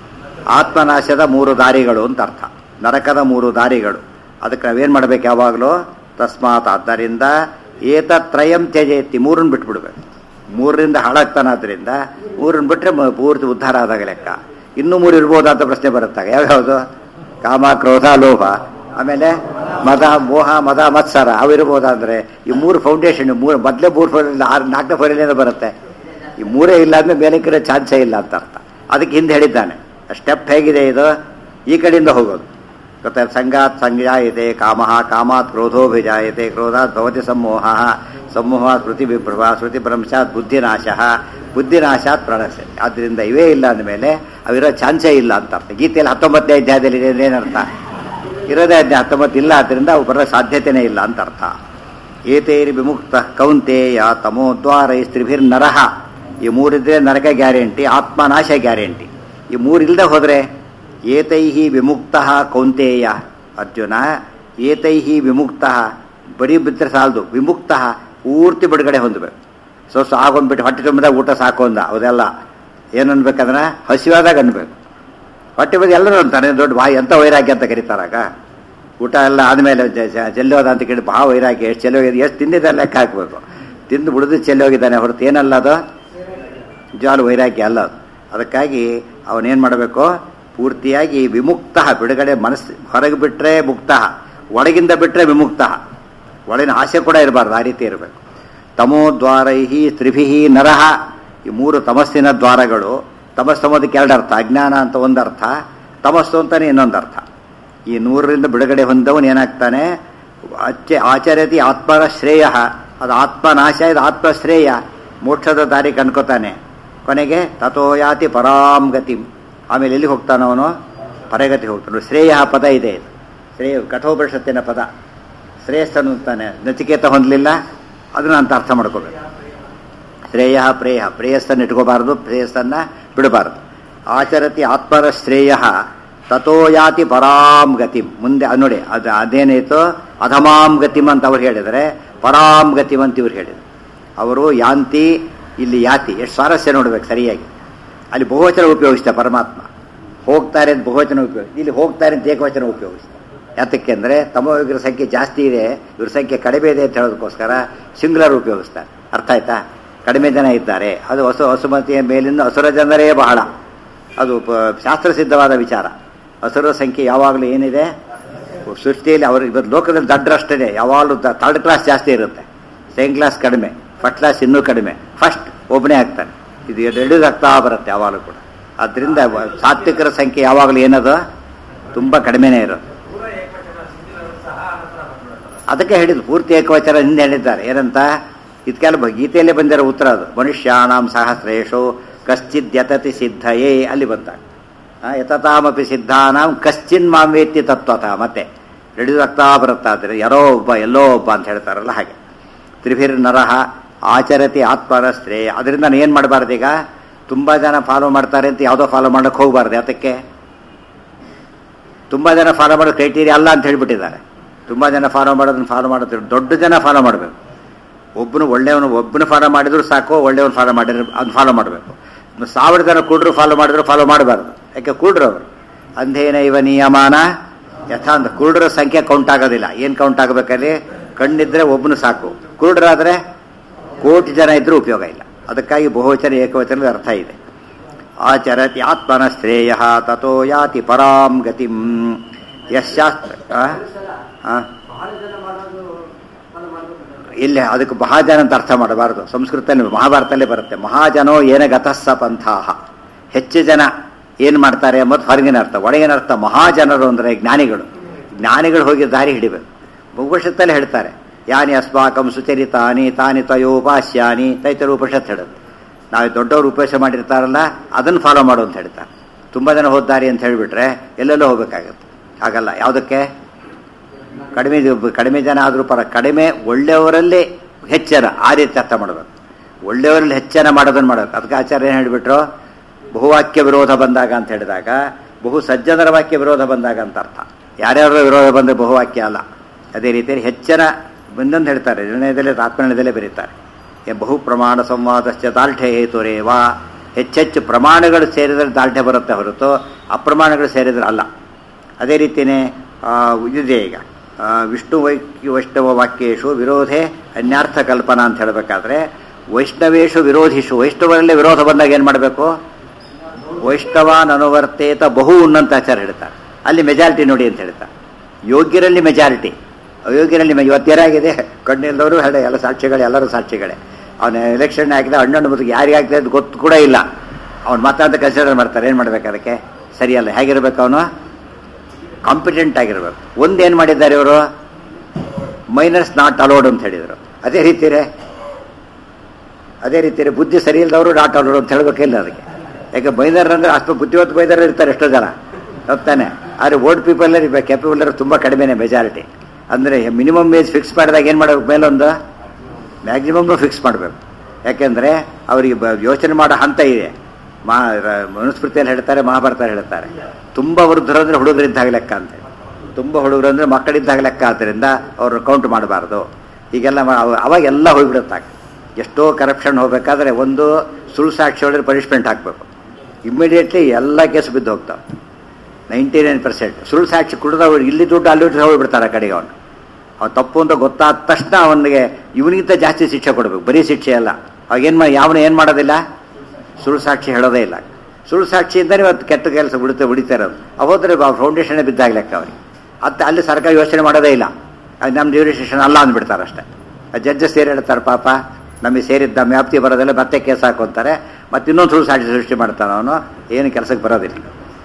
ಆತ್ಮನಾಶದ ಮೂರು ದಾರಿಗಳು ಅಂತ ಅರ್ಥ ನರಕದ ಮೂರು ದಾರಿಗಳು ಅದಕ್ಕೆ ನಾವೇನು ಮಾಡ್ಬೇಕು ಯಾವಾಗಲೂ ತಸ್ಮಾತ್ ಆದ್ದರಿಂದ ಏತತ್ರಯಂ ತ್ಯಜೇತಿ ಮೂರನ್ನು ಬಿಟ್ಬಿಡ್ಬೇಕು ಮೂರರಿಂದ ಹಾಳಾಗ್ತಾನಾದ್ರಿಂದ ಮೂರನ್ನು ಬಿಟ್ಟರೆ ಪೂರ್ತಿ ಉದ್ಧಾರ ಆದಾಗ ಲೆಕ್ಕ ಇನ್ನೂ ಮೂರು ಇರ್ಬೋದಾ ಅಂತ ಪ್ರಶ್ನೆ ಬರುತ್ತಾಗ ಯಾವ್ಯಾವುದು ಕಾಮ ಕ್ರೋಧ ಲೋಭ ಆಮೇಲೆ ಮದ ಮೋಹ ಮದ ಮತ್ಸರ ಅವು ಇರ್ಬೋದಾ ಅಂದರೆ ಈ ಮೂರು ಫೌಂಡೇಶನ್ ಮೂರು ಮೊದಲೇ ಮೂರು ಫೌಂಡೇಶನ್ ಆರು ನಾಲ್ಕನೇ ಫೌಂಡೇಶನ್ ಬರುತ್ತೆ ಈ ಮೂರೇ ಇಲ್ಲ ಅಂದ್ರೆ ಮೇಲಕ್ಕಿರೋ ಚಾನ್ಸೇ ಇಲ್ಲ ಅಂತ ಅರ್ಥ ಅದಕ್ಕೆ ಹಿಂದೆ ಹೇಳಿದ್ದಾನೆ ಸ್ಟೆಪ್ ಹೇಗಿದೆ ಇದು ಈ ಕಡೆಯಿಂದ ಹೋಗೋದು ಗೊತ್ತಾ ಸಂಗಾತ್ ಸಂಜಾಯತೆ ಕಾಮ ಕಾಮಾತ್ ಕ್ರೋಧೋಭಿಜಾಯತೆ ಕ್ರೋಧಾತ್ ಭವತಿ ಸಮೋಹ ಸಮೂಹ ಸ್ಮೃತಿ ವಿಭ್ರಮ ಸ್ಮೃತಿ ಭ್ರಂಶಾತ್ ಬುದ್ಧಿನಾಶ ಬುದ್ಧಿನಾಶಾತ್ ಪ್ರಣಶ್ಯ ಆದ್ದರಿಂದ ಇವೇ ಇಲ್ಲ ಅಂದಮೇಲೆ ಅವಿರೋ ಚಾನ್ಸೇ ಇಲ್ಲ ಅಂತ ಅರ್ಥ ಗೀತೆಯಲ್ಲಿ ಹತ್ತೊಂಬತ್ತನೇ ಅಧ್ಯಾಯದಲ್ಲಿ ಇದೆ ಅಂದ್ರೆ ಏನರ್ಥ ಇರೋದೇ ಅಧ್ಯಾಯ ಹತ್ತೊಂಬತ್ತು ಇಲ್ಲ ಆದ್ದರಿಂದ ಅವು ಬರೋ ಸಾಧ್ಯತೆನೇ ಇಲ್ಲ ಅಂತ ಅರ್ಥ ಏತೈರಿ ವಿಮುಕ್ತ ಕೌಂತೇಯ ತಮೋದ್ವಾರ ಸ್ತ್ರೀಭಿರ್ನರಹ ಈ ಮೂರಿದ್ರೆ ನರಕ ಗ್ಯಾರಂಟಿ ಆತ್ಮನಾಶ ಗ್ಯಾರಂಟಿ ಈ ಮೂರಿಲ್ಲದೆ ಹೋದರೆ ಏತೈಹಿ ವಿಮುಕ್ತ ಕೌಂತೇಯ ಅರ್ಜುನ ಏತೈಹಿ ವಿಮುಕ್ತ ಬರೀ ಬಿದ್ದರೆ ಸಾಲದು ವಿಮುಕ್ತ ಪೂರ್ತಿ ಬಿಡುಗಡೆ ಹೊಂದಬೇಕು ಸೊ ಸೊ ಆಗೊಂಡ್ಬಿಟ್ಟು ಹೊಟ್ಟೆ ತುಂಬಿದಾಗ ಊಟ ಸಾಕು ಅಂದ ಅದೆಲ್ಲ ಏನು ಅನ್ಬೇಕಂದ್ರೆ ಹಸಿವಾದಾಗ ಅನ್ಬೇಕು ಹೊಟ್ಟೆ ಬಗ್ಗೆ ಎಲ್ಲರೂ ಅಂತಾನೆ ದೊಡ್ಡ ಬಾಯಿ ಎಂಥ ವೈರಾಗ್ಯ ಅಂತ ಕರೀತಾರಾಗ ಊಟ ಎಲ್ಲ ಆದಮೇಲೆ ಚೆಲ್ಲೋದ ಅಂತ ಕೇಳಿ ಬಾ ವೈರಾಗ್ಯ ಎಷ್ಟು ಚೆಲ್ಲೋಗಿದೆ ಎಷ್ಟು ತಿಂದಿದ್ದ ಲೆಕ್ಕ ಹಾಕಬೇಕು ತಿಂದು ಬಿಡುದು ಚೆಲ್ಲೋಗಿದ್ದಾನೆ ಹೊರತು ಏನಲ್ಲ ಅದು ನಿಜವಾಗ್ಲೂ ವೈರಾಗ್ಯ ಅಲ್ಲ ಅದು ಅದಕ್ಕಾಗಿ ಅವನೇನು ಮಾಡಬೇಕು ಪೂರ್ತಿಯಾಗಿ ವಿಮುಕ್ತ ಬಿಡುಗಡೆ ಮನಸ್ಸು ಹೊರಗೆ ಬಿಟ್ಟರೆ ಮುಕ್ತ ಒಳಗಿಂದ ಬಿಟ್ಟರೆ ವಿಮುಕ್ತ ಒಳಗಿನ ಆಸೆ ಕೂಡ ಇರಬಾರ್ದು ಆ ರೀತಿ ಇರಬೇಕು ತಮೋದ್ವಾರೈಹಿ ಸ್ತ್ರಿಭಿ ನರಹ ಈ ಮೂರು ತಮಸ್ಸಿನ ದ್ವಾರಗಳು ತಮಸ್ಸು ಅನ್ನೋದಕ್ಕೆ ಎರಡು ಅರ್ಥ ಅಜ್ಞಾನ ಅಂತ ಒಂದು ಅರ್ಥ ತಮಸ್ಸು ಅಂತಾನೆ ಇನ್ನೊಂದು ಅರ್ಥ ಈ ನೂರರಿಂದ ಬಿಡುಗಡೆ ಹೊಂದವನು ಏನಾಗ್ತಾನೆ ಅಚ್ಚೆ ಆಚರ್ಯತಿ ಆತ್ಮನ ಶ್ರೇಯ ಅದು ಆತ್ಮನಾಶ ಇದು ಆತ್ಮಶ್ರೇಯ ಮೋಕ್ಷದ ದಾರಿ ಕನ್ಕೋತಾನೆ ಕೊನೆಗೆ ತಥೋಯಾತಿ ಪರಾಂ ಗತಿ ಆಮೇಲೆ ಎಲ್ಲಿ ಹೋಗ್ತಾನೆ ಅವನು ಪರಗತಿ ಹೋಗ್ತಾನೆ ಶ್ರೇಯ ಪದ ಇದೆ ಇದು ಶ್ರೇಯ ಕಠೋಪನಿಷತ್ತಿನ ಪದ ಶ್ರೇಯಸ್ಸನ್ನು ಅಂತಾನೆ ನಚಿಕೇತ ಹೊಂದಲಿಲ್ಲ ಅದನ್ನ ಅಂತ ಅರ್ಥ ಮಾಡ್ಕೋಬೇಕು ಶ್ರೇಯ ಪ್ರೇಯ ಪ್ರೇಯಸ್ಸನ್ನು ಇಟ್ಕೋಬಾರದು ಪ್ರೇಯಸ್ಸನ್ನು ಬಿಡಬಾರದು ಆಚರತಿ ಆತ್ಮರ ಶ್ರೇಯ ತಥೋ ಯಾತಿ ಪರಾಂ ಗತಿಂ ಮುಂದೆ ಅದ್ ನೋಡಿ ಅದು ಅದೇನಾಯಿತು ಅಧಮಾಂ ಗತಿಂ ಅಂತ ಅವ್ರು ಹೇಳಿದರೆ ಪರಾಂ ಗತಿಂ ಅಂತ ಇವ್ರು ಹೇಳಿದರು ಅವರು ಯಾಂತಿ ಇಲ್ಲಿ ಯಾತಿ ಎಷ್ಟು ಸ್ವಾರಸ್ಯ ನೋಡ್ಬೇಕು ಸರಿಯಾಗಿ ಅಲ್ಲಿ ಬಹುವಚನ ಉಪಯೋಗಿಸ್ತಾರೆ ಪರಮಾತ್ಮ ಹೋಗ್ತಾರೆ ಅಂತ ಬಹುವಚನ ಉಪಯೋಗ ಇಲ್ಲಿ ಹೋಗ್ತಾರೆ ಅಂತ ಏಕವಚನ ಉಪಯೋಗಿಸ್ತಾರೆ ಯಾತಕ್ಕೆ ಅಂದರೆ ತಮ್ಮ ಇವ್ರ ಸಂಖ್ಯೆ ಜಾಸ್ತಿ ಇದೆ ಇವ್ರ ಸಂಖ್ಯೆ ಕಡಿಮೆ ಇದೆ ಅಂತ ಹೇಳೋದಕ್ಕೋಸ್ಕರ ಸಿಂಗ್ಲರ್ ಉಪಯೋಗಿಸ್ತಾರೆ ಅರ್ಥ ಆಯ್ತಾ ಕಡಿಮೆ ಜನ ಇದ್ದಾರೆ ಅದು ಹೊಸ ವಸುಮತಿಯ ಮೇಲಿಂದ ಹಸುರ ಜನರೇ ಬಹಳ ಅದು ಪ- ಶಾಸ್ತ್ರಸಿದ್ಧವಾದ ವಿಚಾರ ಹಸುರ ಸಂಖ್ಯೆ ಯಾವಾಗಲೂ ಏನಿದೆ ಸೃಷ್ಟಿಯಲ್ಲಿ ಅವರು ಇವತ್ತು ಲೋಕದಲ್ಲಿ ದಡ್ಡರಷ್ಟೇ ಯಾವಾಗಲೂ ಥರ್ಡ್ ಕ್ಲಾಸ್ ಜಾಸ್ತಿ ಇರುತ್ತೆ ಸೆಕೆಂಡ್ ಕ್ಲಾಸ್ ಕಡಿಮೆ ಫಸ್ಟ್ ಕ್ಲಾಸ್ ಇನ್ನೂ ಕಡಿಮೆ ಫಸ್ಟ್ ಒಬ್ಬನೇ ಆಗ್ತಾನೆ ಇದು ರೆಡ್ಯೂಸ್ ಆಗ್ತಾ ಬರುತ್ತೆ ಯಾವಾಗಲೂ ಕೂಡ ಆದ್ದರಿಂದ ವ- ಸಾತ್ವಿಕರ ಸಂಖ್ಯೆ ಯಾವಾಗಲೂ ಏನದು ತುಂಬ ಕಡಿಮೆನೇ ಇರೋದು ಪೂರ ಏಕವಚನ ಸಿಂಗಿಲರ್ ಸಹ ಅನಂತರ ಬಂದ್ಬಿಡುತ್ತಲ್ಲ ಅದಕ್ಕೆ ಹೇಳಿದ್ರು ಪೂರ್ತಿ ಏಕವಚನ ಹಿಂದೆ ಹೇಳಿದ್ದಾರೆ ಏನಂತ ಇದಕ್ಕೆಲ್ಲ ಗೀತೆಯಲ್ಲೇ ಬಂದಿರೋ ಉತ್ತರ ಅದು ಮನುಷ್ಯಾಣಾಂ ಸಹಸ್ರೇಶೋ ಕಶ್ಚಿದ್ ಯತತಿ ಸಿದ್ಧಯೇ ಅಲ್ಲಿ ಬಂತ ಆ, ಯತತಾಮಪಿ ಸಿದ್ಧಾನಾಂ ಕಶ್ಚಿನ್ ಮಾಂವೇತ್ತಿ ತತ್ವತ ಮತ್ತೆ ರೆಡ್ಯೂಸ್ ಆಗ್ತಾ ಬರುತ್ತಾ ಆದರೆ ಯಾರೋ ಒಬ್ಬ ಎಲ್ಲೋ ಒಬ್ಬ ಅಂತ ಹೇಳ್ತಾರಲ್ಲ ಹಾಗೆ ತ್ರಿಭಿರ್ ನರಹ ಆಚರತಿ ಆತ್ಮರ ಶ್ರೇಯ ಅದರಿಂದ ನಾನು ಏನು ಮಾಡಬಾರ್ದು ಈಗ ತುಂಬ ಜನ ಫಾಲೋ ಮಾಡ್ತಾರೆ ಅಂತ ಯಾವುದೋ ಫಾಲೋ ಮಾಡಕ್ಕೆ ಹೋಗಬಾರ್ದು ಯಾತಕ್ಕೆ ತುಂಬ ಜನ ಫಾಲೋ ಮಾಡೋ ಕ್ರೈಟೀರಿಯಾ ಅಲ್ಲ ಅಂತ ಹೇಳ್ಬಿಟ್ಟಿದ್ದಾರೆ ತುಂಬ ಜನ ಫಾಲೋ ಮಾಡೋದನ್ನ ಫಾಲೋ ಮಾಡೋದು ದೊಡ್ಡ ಜನ ಫಾಲೋ ಮಾಡಬೇಕು ಒಬ್ಬನು ಒಳ್ಳೆಯವನು ಒಬ್ಬನು ಫಾಲೋ ಮಾಡಿದ್ರು ಸಾಕು ಒಳ್ಳೆಯವನು ಫಾಲೋ ಮಾಡಿದ್ರು ಅದನ್ನ ಫಾಲೋ ಮಾಡಬೇಕು ಸಾವಿರ ಜನ ಕುಡ್ರು ಫಾಲೋ ಮಾಡಿದ್ರು ಫಾಲೋ ಮಾಡಬಾರ್ದು ಯಾಕೆ ಕುಡ್ರು ಅವರು ಅಂಧೇನ ಇವ ನಿಯಮಾನ ಯಥಾ ಅಂತ ಕುರುಡರ ಸಂಖ್ಯೆ ಕೌಂಟ್ ಆಗೋದಿಲ್ಲ ಏನು ಕೌಂಟ್ ಆಗಬೇಕಲ್ಲಿ ಕಣ್ಣಿದ್ರೆ ಒಬ್ಬನು ಸಾಕು ಕುರುಡರಾದರೆ ಕೋಟಿ ಜನ ಇದ್ರೂ ಉಪಯೋಗ ಇಲ್ಲ ಅದಕ್ಕಾಗಿ ಬಹುವಚನ ಏಕವಚನದ ಅರ್ಥ ಇದೆ ಆಚರತಿ ಆತ್ಮನ ಶ್ರೇಯ ತಥೋ ಯಾತಿ ಪರಾಂ ಗತಿಂ ಯಶಾಸ್ತ್ರ ಆ? ಆ? ಬಹಳ ಜನ ಮಾಡೋದು ಫಾಲೋ ಮಾಡ್ಬೇಕು ಇಲ್ಲ ಅದಕ್ಕೆ ಮಹಾಜನ ಅಂತ ಅರ್ಥ ಮಾಡಬಾರದು ಸಂಸ್ಕೃತದಲ್ಲಿ ಮಹಾಭಾರತಲ್ಲೇ ಬರುತ್ತೆ ಮಹಾಜನೋ ಏನ ಗತಸ್ಸ ಪಂಥಾಹ ಹೆಚ್ಚು ಜನ ಏನು ಮಾಡ್ತಾರೆ ಎಂಬುದು ಹೊರಗಿನ ಅರ್ಥ ಒಳಗಿನ ಅರ್ಥ ಮಹಾಜನರು ಅಂದರೆ ಜ್ಞಾನಿಗಳು ಜ್ಞಾನಿಗಳು ಹೋಗಿ ದಾರಿ ಹಿಡಿಬೇಕು ಉಪನಿಷತ್ತಲ್ಲಿ ಹೇಳ್ತಾರೆ ಯಾನಿ ಅಸ್ಮಾಕಂ ಸುಚರಿತಾನಿ ತಾನಿ ತಯೋಪಾಸ್ಯಾನಿ ತೈತರು ಉಪನಿಷತ್ ಹೇಳುತ್ತೆ ನಾವು ದೊಡ್ಡವರು ಉಪದೇಶ ಮಾಡಿರ್ತಾರಲ್ಲ ಅದನ್ನು ಫಾಲೋ ಮಾಡು ಅಂತ ಹೇಳ್ತಾರೆ ತುಂಬ ಜನ ಹೋದಾರಿ ಅಂತ ಹೇಳಿಬಿಟ್ರೆ ಎಲ್ಲೆಲ್ಲೋ ಹೋಗ್ಬೇಕಾಗತ್ತೆ ಹಾಗಲ್ಲ ಯಾವುದಕ್ಕೆ ಕಡಿಮೆ ಇದು- ಕಡಿಮೆ ಜನ ಆದರೂ ಪರ ಕಡಿಮೆ ಒಳ್ಳೆಯವರಲ್ಲಿ ಹೆಚ್ಚನ ಆ ರೀತಿ ಅರ್ಥ ಮಾಡಬೇಕು ಒಳ್ಳೆಯವರಲ್ಲಿ ಹೆಚ್ಚನ ಮಾಡೋದನ್ನು ಮಾಡಬೇಕು ಅದಕ್ಕೆ ಆಚಾರ್ಯ ಏನು ಹೇಳಿಬಿಟ್ರು ಬಹುವಾಕ್ಯ ವಿರೋಧ ಬಂದಾಗ ಅಂತ ಹೇಳಿದಾಗ ಬಹು ಸಜ್ಜನರ ವಾಕ್ಯ ವಿರೋಧ ಬಂದಾಗ ಅಂತ ಅರ್ಥ ಯಾರ್ಯಾರ ವಿರೋಧ ಬಂದರೆ ಬಹುವಾಕ್ಯ ಅಲ್ಲ ಅದೇ ರೀತಿಯಲ್ಲಿ ಹೆಚ್ಚನ ಬಂದಂತ ಹೇಳ್ತಾರೆ ನಿರ್ಣಯದಲ್ಲಿ ಆತ್ಮನಿರ್ಣಯದಲ್ಲೇ ಬರೀತಾರೆ ಏ ಬಹು ಪ್ರಮಾಣ ಸಂವಾದಶ್ಚ ದಾಲ್ಢ್ಯ ಹೇತುರೇವಾ ಹೆಚ್ಚೆಚ್ಚು ಪ್ರಮಾಣಗಳು ಸೇರಿದರೆ ದಾಲ್ಢ್ಯ ಬರುತ್ತೆ ಹೊರತು ಅಪ್ರಮಾಣಗಳು ಸೇರಿದರೆ ಅಲ್ಲ ಅದೇ ರೀತಿಯೇ ಆ, ಇದಿದೆ ಈಗ ಆ, ವಿಷ್ಣು ವೈಕ್ಯ ವೈಷ್ಣವ ವಾಕ್ಯೇಶು ವಿರೋಧೆ ಅನ್ಯಾರ್ಥ ಕಲ್ಪನಾ ಅಂತ ಹೇಳಬೇಕಾದ್ರೆ ವೈಷ್ಣವೇಶು ವಿರೋಧಿಷು ವೈಷ್ಣವರಲ್ಲೇ ವಿರೋಧ ಬಂದಾಗ ಏನು ಮಾಡಬೇಕು ವೈಷ್ಣವಾನ್ ಅನುವರ್ತೇತ ಬಹು ಉನ್ನಂತ ಆಚಾರ್ಯ ಹೇಳ್ತಾರೆ ಅಲ್ಲಿ ಮೆಜಾರಿಟಿ ನೋಡಿ ಅಂತ ಹೇಳ್ತಾರೆ ಯೋಗ್ಯರಲ್ಲಿ ಮೆಜಾರಿಟಿ ಅಯೋಗ್ಯರಲ್ಲಿ ಮೆ- ಇವತ್ತೇನಾಗಿದೆ ಕಣ್ಣಿಲ್ದವರು ಹೇಳ ಎಲ್ಲ ಸಾಕ್ಷಿಗಳೇ ಎಲ್ಲರೂ ಸಾಕ್ಷಿಗಳೇ ಅವನ ಎಲೆಕ್ಷನ್ ಹಾಕಿದ ಹಣ್ಣು ಮುತ್ತಿಗೆ ಯಾರಿಗೆ ಹಾಕಿದೆ ಅಂತ ಗೊತ್ತು ಕೂಡ ಇಲ್ಲ ಅವ್ನು ಮಾತಾಡ್ತಾ ಕನ್ಸಿಡರ್ ಮಾಡ್ತಾರೆ ಏನು ಮಾಡ್ಬೇಕು ಅದಕ್ಕೆ ಸರಿಯಲ್ಲ ಹೇಗಿರ್ಬೇಕು ಅವನು ಕಾಂಪಿಟೆಂಟ್ ಆಗಿರ್ಬೇಕು ಒಂದೇನು ಮಾಡಿದ್ದಾರೆ ಇವರು ಮೈನರ್ಸ್ ನಾಟ್ ಅಲೋಡ್ ಅಂತ ಹೇಳಿದರು ಅದೇ ರೀತಿಯೇ ಅದೇ ರೀತಿಯೇ ಬುದ್ಧಿ ಸರಿ ಇಲ್ಲದವರು ನಾಟ್ ಅಲೋಡ್ ಅಂತ ಹೇಳಬೇಕಿಲ್ಲ ಅದಕ್ಕೆ ಯಾಕೆ ಬೈದರ್ ಅಂದ್ರೆ ಅಷ್ಟು ಬುದ್ಧಿವತ್ತು ಬೈದರ್ ಇರ್ತಾರೆ ಎಷ್ಟೋ ಜನ ತಪ್ಪಾನೆ ಆದರೆ ಓಲ್ಡ್ ಪೀಪಲ್ ಕೆಪಬಲ್ ತುಂಬ ಕಡಿಮೆನೆ ಮೆಜಾರಿಟಿ ಅಂದರೆ ಮಿನಿಮಮ್ ಏಜ್ ಫಿಕ್ಸ್ ಮಾಡಿದಾಗ ಏನು ಮಾಡಬೇಕು ಮೇಲೊಂದು ಮ್ಯಾಕ್ಸಿಮಮ್ ಫಿಕ್ಸ್ ಮಾಡಬೇಕು ಯಾಕೆಂದರೆ ಅವರಿಗೆ ಬ- ಯೋಚನೆ ಮಾಡೋ ಹಂತ ಇದೆ ಮಾ ರ- ಮನುಸ್ಮೃತಿಯಲ್ಲಿ ಹೇಳ್ತಾರೆ ಮಹಾಭಾರತ ಹೇಳ್ತಾರೆ ತುಂಬ ವೃದ್ಧರು ಅಂದರೆ ಹುಡುಗರಿದ್ದಾಗ ಲೆಕ್ಕ ಅಂತ ತುಂಬ ಹುಡುಗರು ಅಂದರೆ ಮಕ್ಕಳಿದ್ದಾಗ ಲೆಕ್ಕ ಆದ್ದರಿಂದ ಅವರು ಕೌಂಟ್ ಮಾಡಬಾರ್ದು ಹೀಗೆಲ್ಲ ಮಾ- ಅವ- ಅವಾಗ ಎಲ್ಲ ಹೋಗ್ಬಿಡುತ್ತಾಗ ಎಷ್ಟೋ ಕರಪ್ಷನ್ ಹೋಗ್ಬೇಕಾದ್ರೆ ಒಂದು ಸುಳ್ಳು ಸಾಕ್ಷಿ ಹೇಳಿದ್ರೆ ಪನಿಷ್ಮೆಂಟ್ ಹಾಕಬೇಕು ಇಮ್ಮಿಡಿಯೇಟ್ಲಿ ಎಲ್ಲ ಕೇಸ್ ಬಿದ್ದು ಹೋಗ್ತಾವೆ ನೈಂಟಿ ನೈನ್ ಪರ್ಸೆಂಟ್ ಸುಳ್ಳು ಸಾಕ್ಷಿ ಕುಡಿದವ್ರು ಇಲ್ಲಿ ದುಡ್ಡು ಅಲ್ಲಿ ದುಡ್ಡು ಹೋಗ್ಬಿಡ್ತಾರೆ ಆ ಕಡೆಗೆ ಅವನು ಅವ್ನು ತಪ್ಪು ಅಂತ ಗೊತ್ತಾದ ತಕ್ಷಣ ಅವನಿಗೆ ಇವನಿಗಿಂತ ಜಾಸ್ತಿ ಶಿಕ್ಷೆ ಕೊಡಬೇಕು ಬರೀ ಶಿಕ್ಷೆ ಅಲ್ಲ ಅವಾಗೇನು ಮಾಡಿ ಯಾವನು ಏನು ಮಾಡೋದಿಲ್ಲ ಸುಳ್ಳು ಸಾಕ್ಷಿ ಹೇಳೋದೇ ಇಲ್ಲ ಸುಳ್ಳು ಸಾಕ್ಷಿಯಿಂದಲೇ ಇವತ್ತು ಕೆಟ್ಟ ಕೆಲಸ ಬಿಡುತ್ತೆ ಬಿಡಿತಾ ಇರೋದು ಹೋದ್ರೆ ಫೌಂಡೇಶನ್ ಬಿದ್ದಾಗ ಲೆಕ್ಕ ಅವ್ರಿಗೆ ಅದು ಅಲ್ಲಿ ಸರ್ಕಾರ ಯೋಚನೆ ಮಾಡೋದೇ ಇಲ್ಲ ಅದು ನಮ್ಮ ಡ್ಯೂರಿಸ್ಟೇಷನ್ ಅಲ್ಲ ಅಂದ್ಬಿಡ್ತಾರೆ ಅಷ್ಟೇ ಜಡ್ಜಸ್ ಸೇರಿ ಹೇಳ್ತಾರೆ ಪಾಪ ನಮಗೆ ಸೇರಿದ್ದ ವ್ಯಾಪ್ತಿ ಬರೋದಿಲ್ಲ ಮತ್ತೆ ಕೇಸ್ ಹಾಕೊಂತಾರೆ ಮತ್ತೆ ಇನ್ನೊಂದು ಸುಳ್ಳು ಸಾಕ್ಷಿ ಸೃಷ್ಟಿ ಮಾಡ್ತಾನೆ ಅವನು ಏನು ಕೆಲಸಕ್ಕೆ ಬರೋದಿಲ್ಲ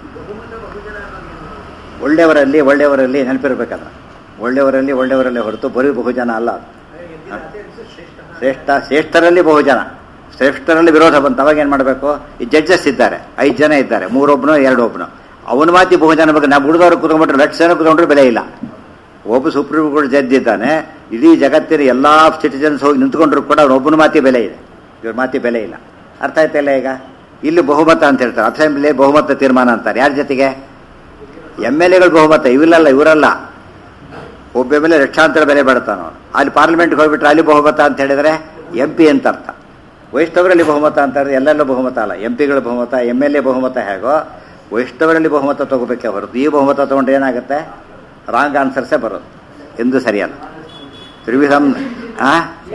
ಒಳ್ಳೆಯವರಲ್ಲಿ ಒಳ್ಳೆಯವರಲ್ಲಿ ನೆನಪಿರ್ಬೇಕಲ್ಲ ಒಳ್ಳೆಯವರಲ್ಲಿ ಒಳ್ಳೆಯವರಲ್ಲಿ ಹೊರತು ಬರೀ ಬಹುಜನ ಅಲ್ಲ ಅದು. ಹ? ಶ್ರೇಷ್ಠ ಶ್ರೇಷ್ಠರಲ್ಲಿ ಬಹುಜನ ಶ್ರೇಷ್ಠರಲ್ಲಿ ವಿರೋಧ ಬಂತು ಅವಾಗ ಏನು ಮಾಡಬೇಕು ಈ ಜಡ್ಜಸ್ ಇದ್ದಾರೆ ಐದು ಜನ ಇದ್ದಾರೆ ಮೂರೊಬ್ಬನು ಎರಡು ಒಬ್ಬನು ಅವನ ಮಾತಿ ಬಹುಜನ ಬಗ್ಗೆ ನಾವು ಉಳಿದವ್ರು ಕುತ್ಕೊಂಡ್ಬಿಟ್ರೆ ಲಕ್ಷ ಜನ ಕುತ್ಕೊಂಡ್ರೆ ಬೆಲೆ ಇಲ್ಲ ಒಬ್ಬ ಸುಪ್ರೀಂ ಕೋರ್ಟ್ ಜಡ್ಜ್ ಇದ್ದಾನೆ ಇಡೀ ಜಗತ್ತಿನ ಎಲ್ಲಾ ಸಿಟಿಜನ್ಸ್ ಹೋಗಿ ನಿಂತ್ಕೊಂಡ್ರು ಕೂಡ ಒಬ್ಬನ ಮಾತಿ ಬೆಲೆ ಇದೆ ಇವ್ರ ಮಾತಿ ಬೆಲೆ ಇಲ್ಲ ಅರ್ಥ ಆಯ್ತಲ್ಲ ಈಗ ಇಲ್ಲಿ ಬಹುಮತ ಅಂತ ಹೇಳ್ತಾರೆ ಅಸೆಂಬ್ಲಿ ಬಹುಮತ ತೀರ್ಮಾನ ಅಂತಾರೆ ಯಾರ ಜೊತೆಗೆ ಎಮ್ ಎಲ್ ಎಗಳು ಬಹುಮತ ಇವಿಲ್ಲಲ್ಲ ಇವರಲ್ಲ ಒಬ್ಬ ಎಮ್ ಎಲ್ ಎ ಲಕ್ಷಾಂತರ ಬೆಲೆ ಬಾಳ್ತಾನ ಅವನು ಅಲ್ಲಿ ಪಾರ್ಲಿಮೆಂಟ್ಗೆ ಹೋಗ್ಬಿಟ್ರೆ ಅಲ್ಲಿ ಬಹುಮತ ಅಂತ ಹೇಳಿದ್ರೆ ಎಂ ಪಿ ಅಂತ ಅರ್ಥ ವೈಷ್ಣವರಲ್ಲಿ ಬಹುಮತ ಅಂತಾರೆ ಎಲ್ಲೆಲ್ಲ ಬಹುಮತ ಅಲ್ಲ ಎಂ ಪಿಗಳ ಬಹುಮತ ಎಮ್ ಎಲ್ ಎ ಬಹುಮತ ಹೇಗೋ ವೈಷ್ಣವರಲ್ಲಿ ಬಹುಮತ ತಗೋಬೇಕೇ ಹೊರತು ಈ ಬಹುಮತ ತಗೊಂಡ್ರೆ ಏನಾಗುತ್ತೆ ರಾಂಗ್ ಆನ್ಸರ್ಸೇ ಬರೋದು ಎಂದು ಸರಿಯಲ್ಲ ತ್ರಿವಿಧಂ ಆ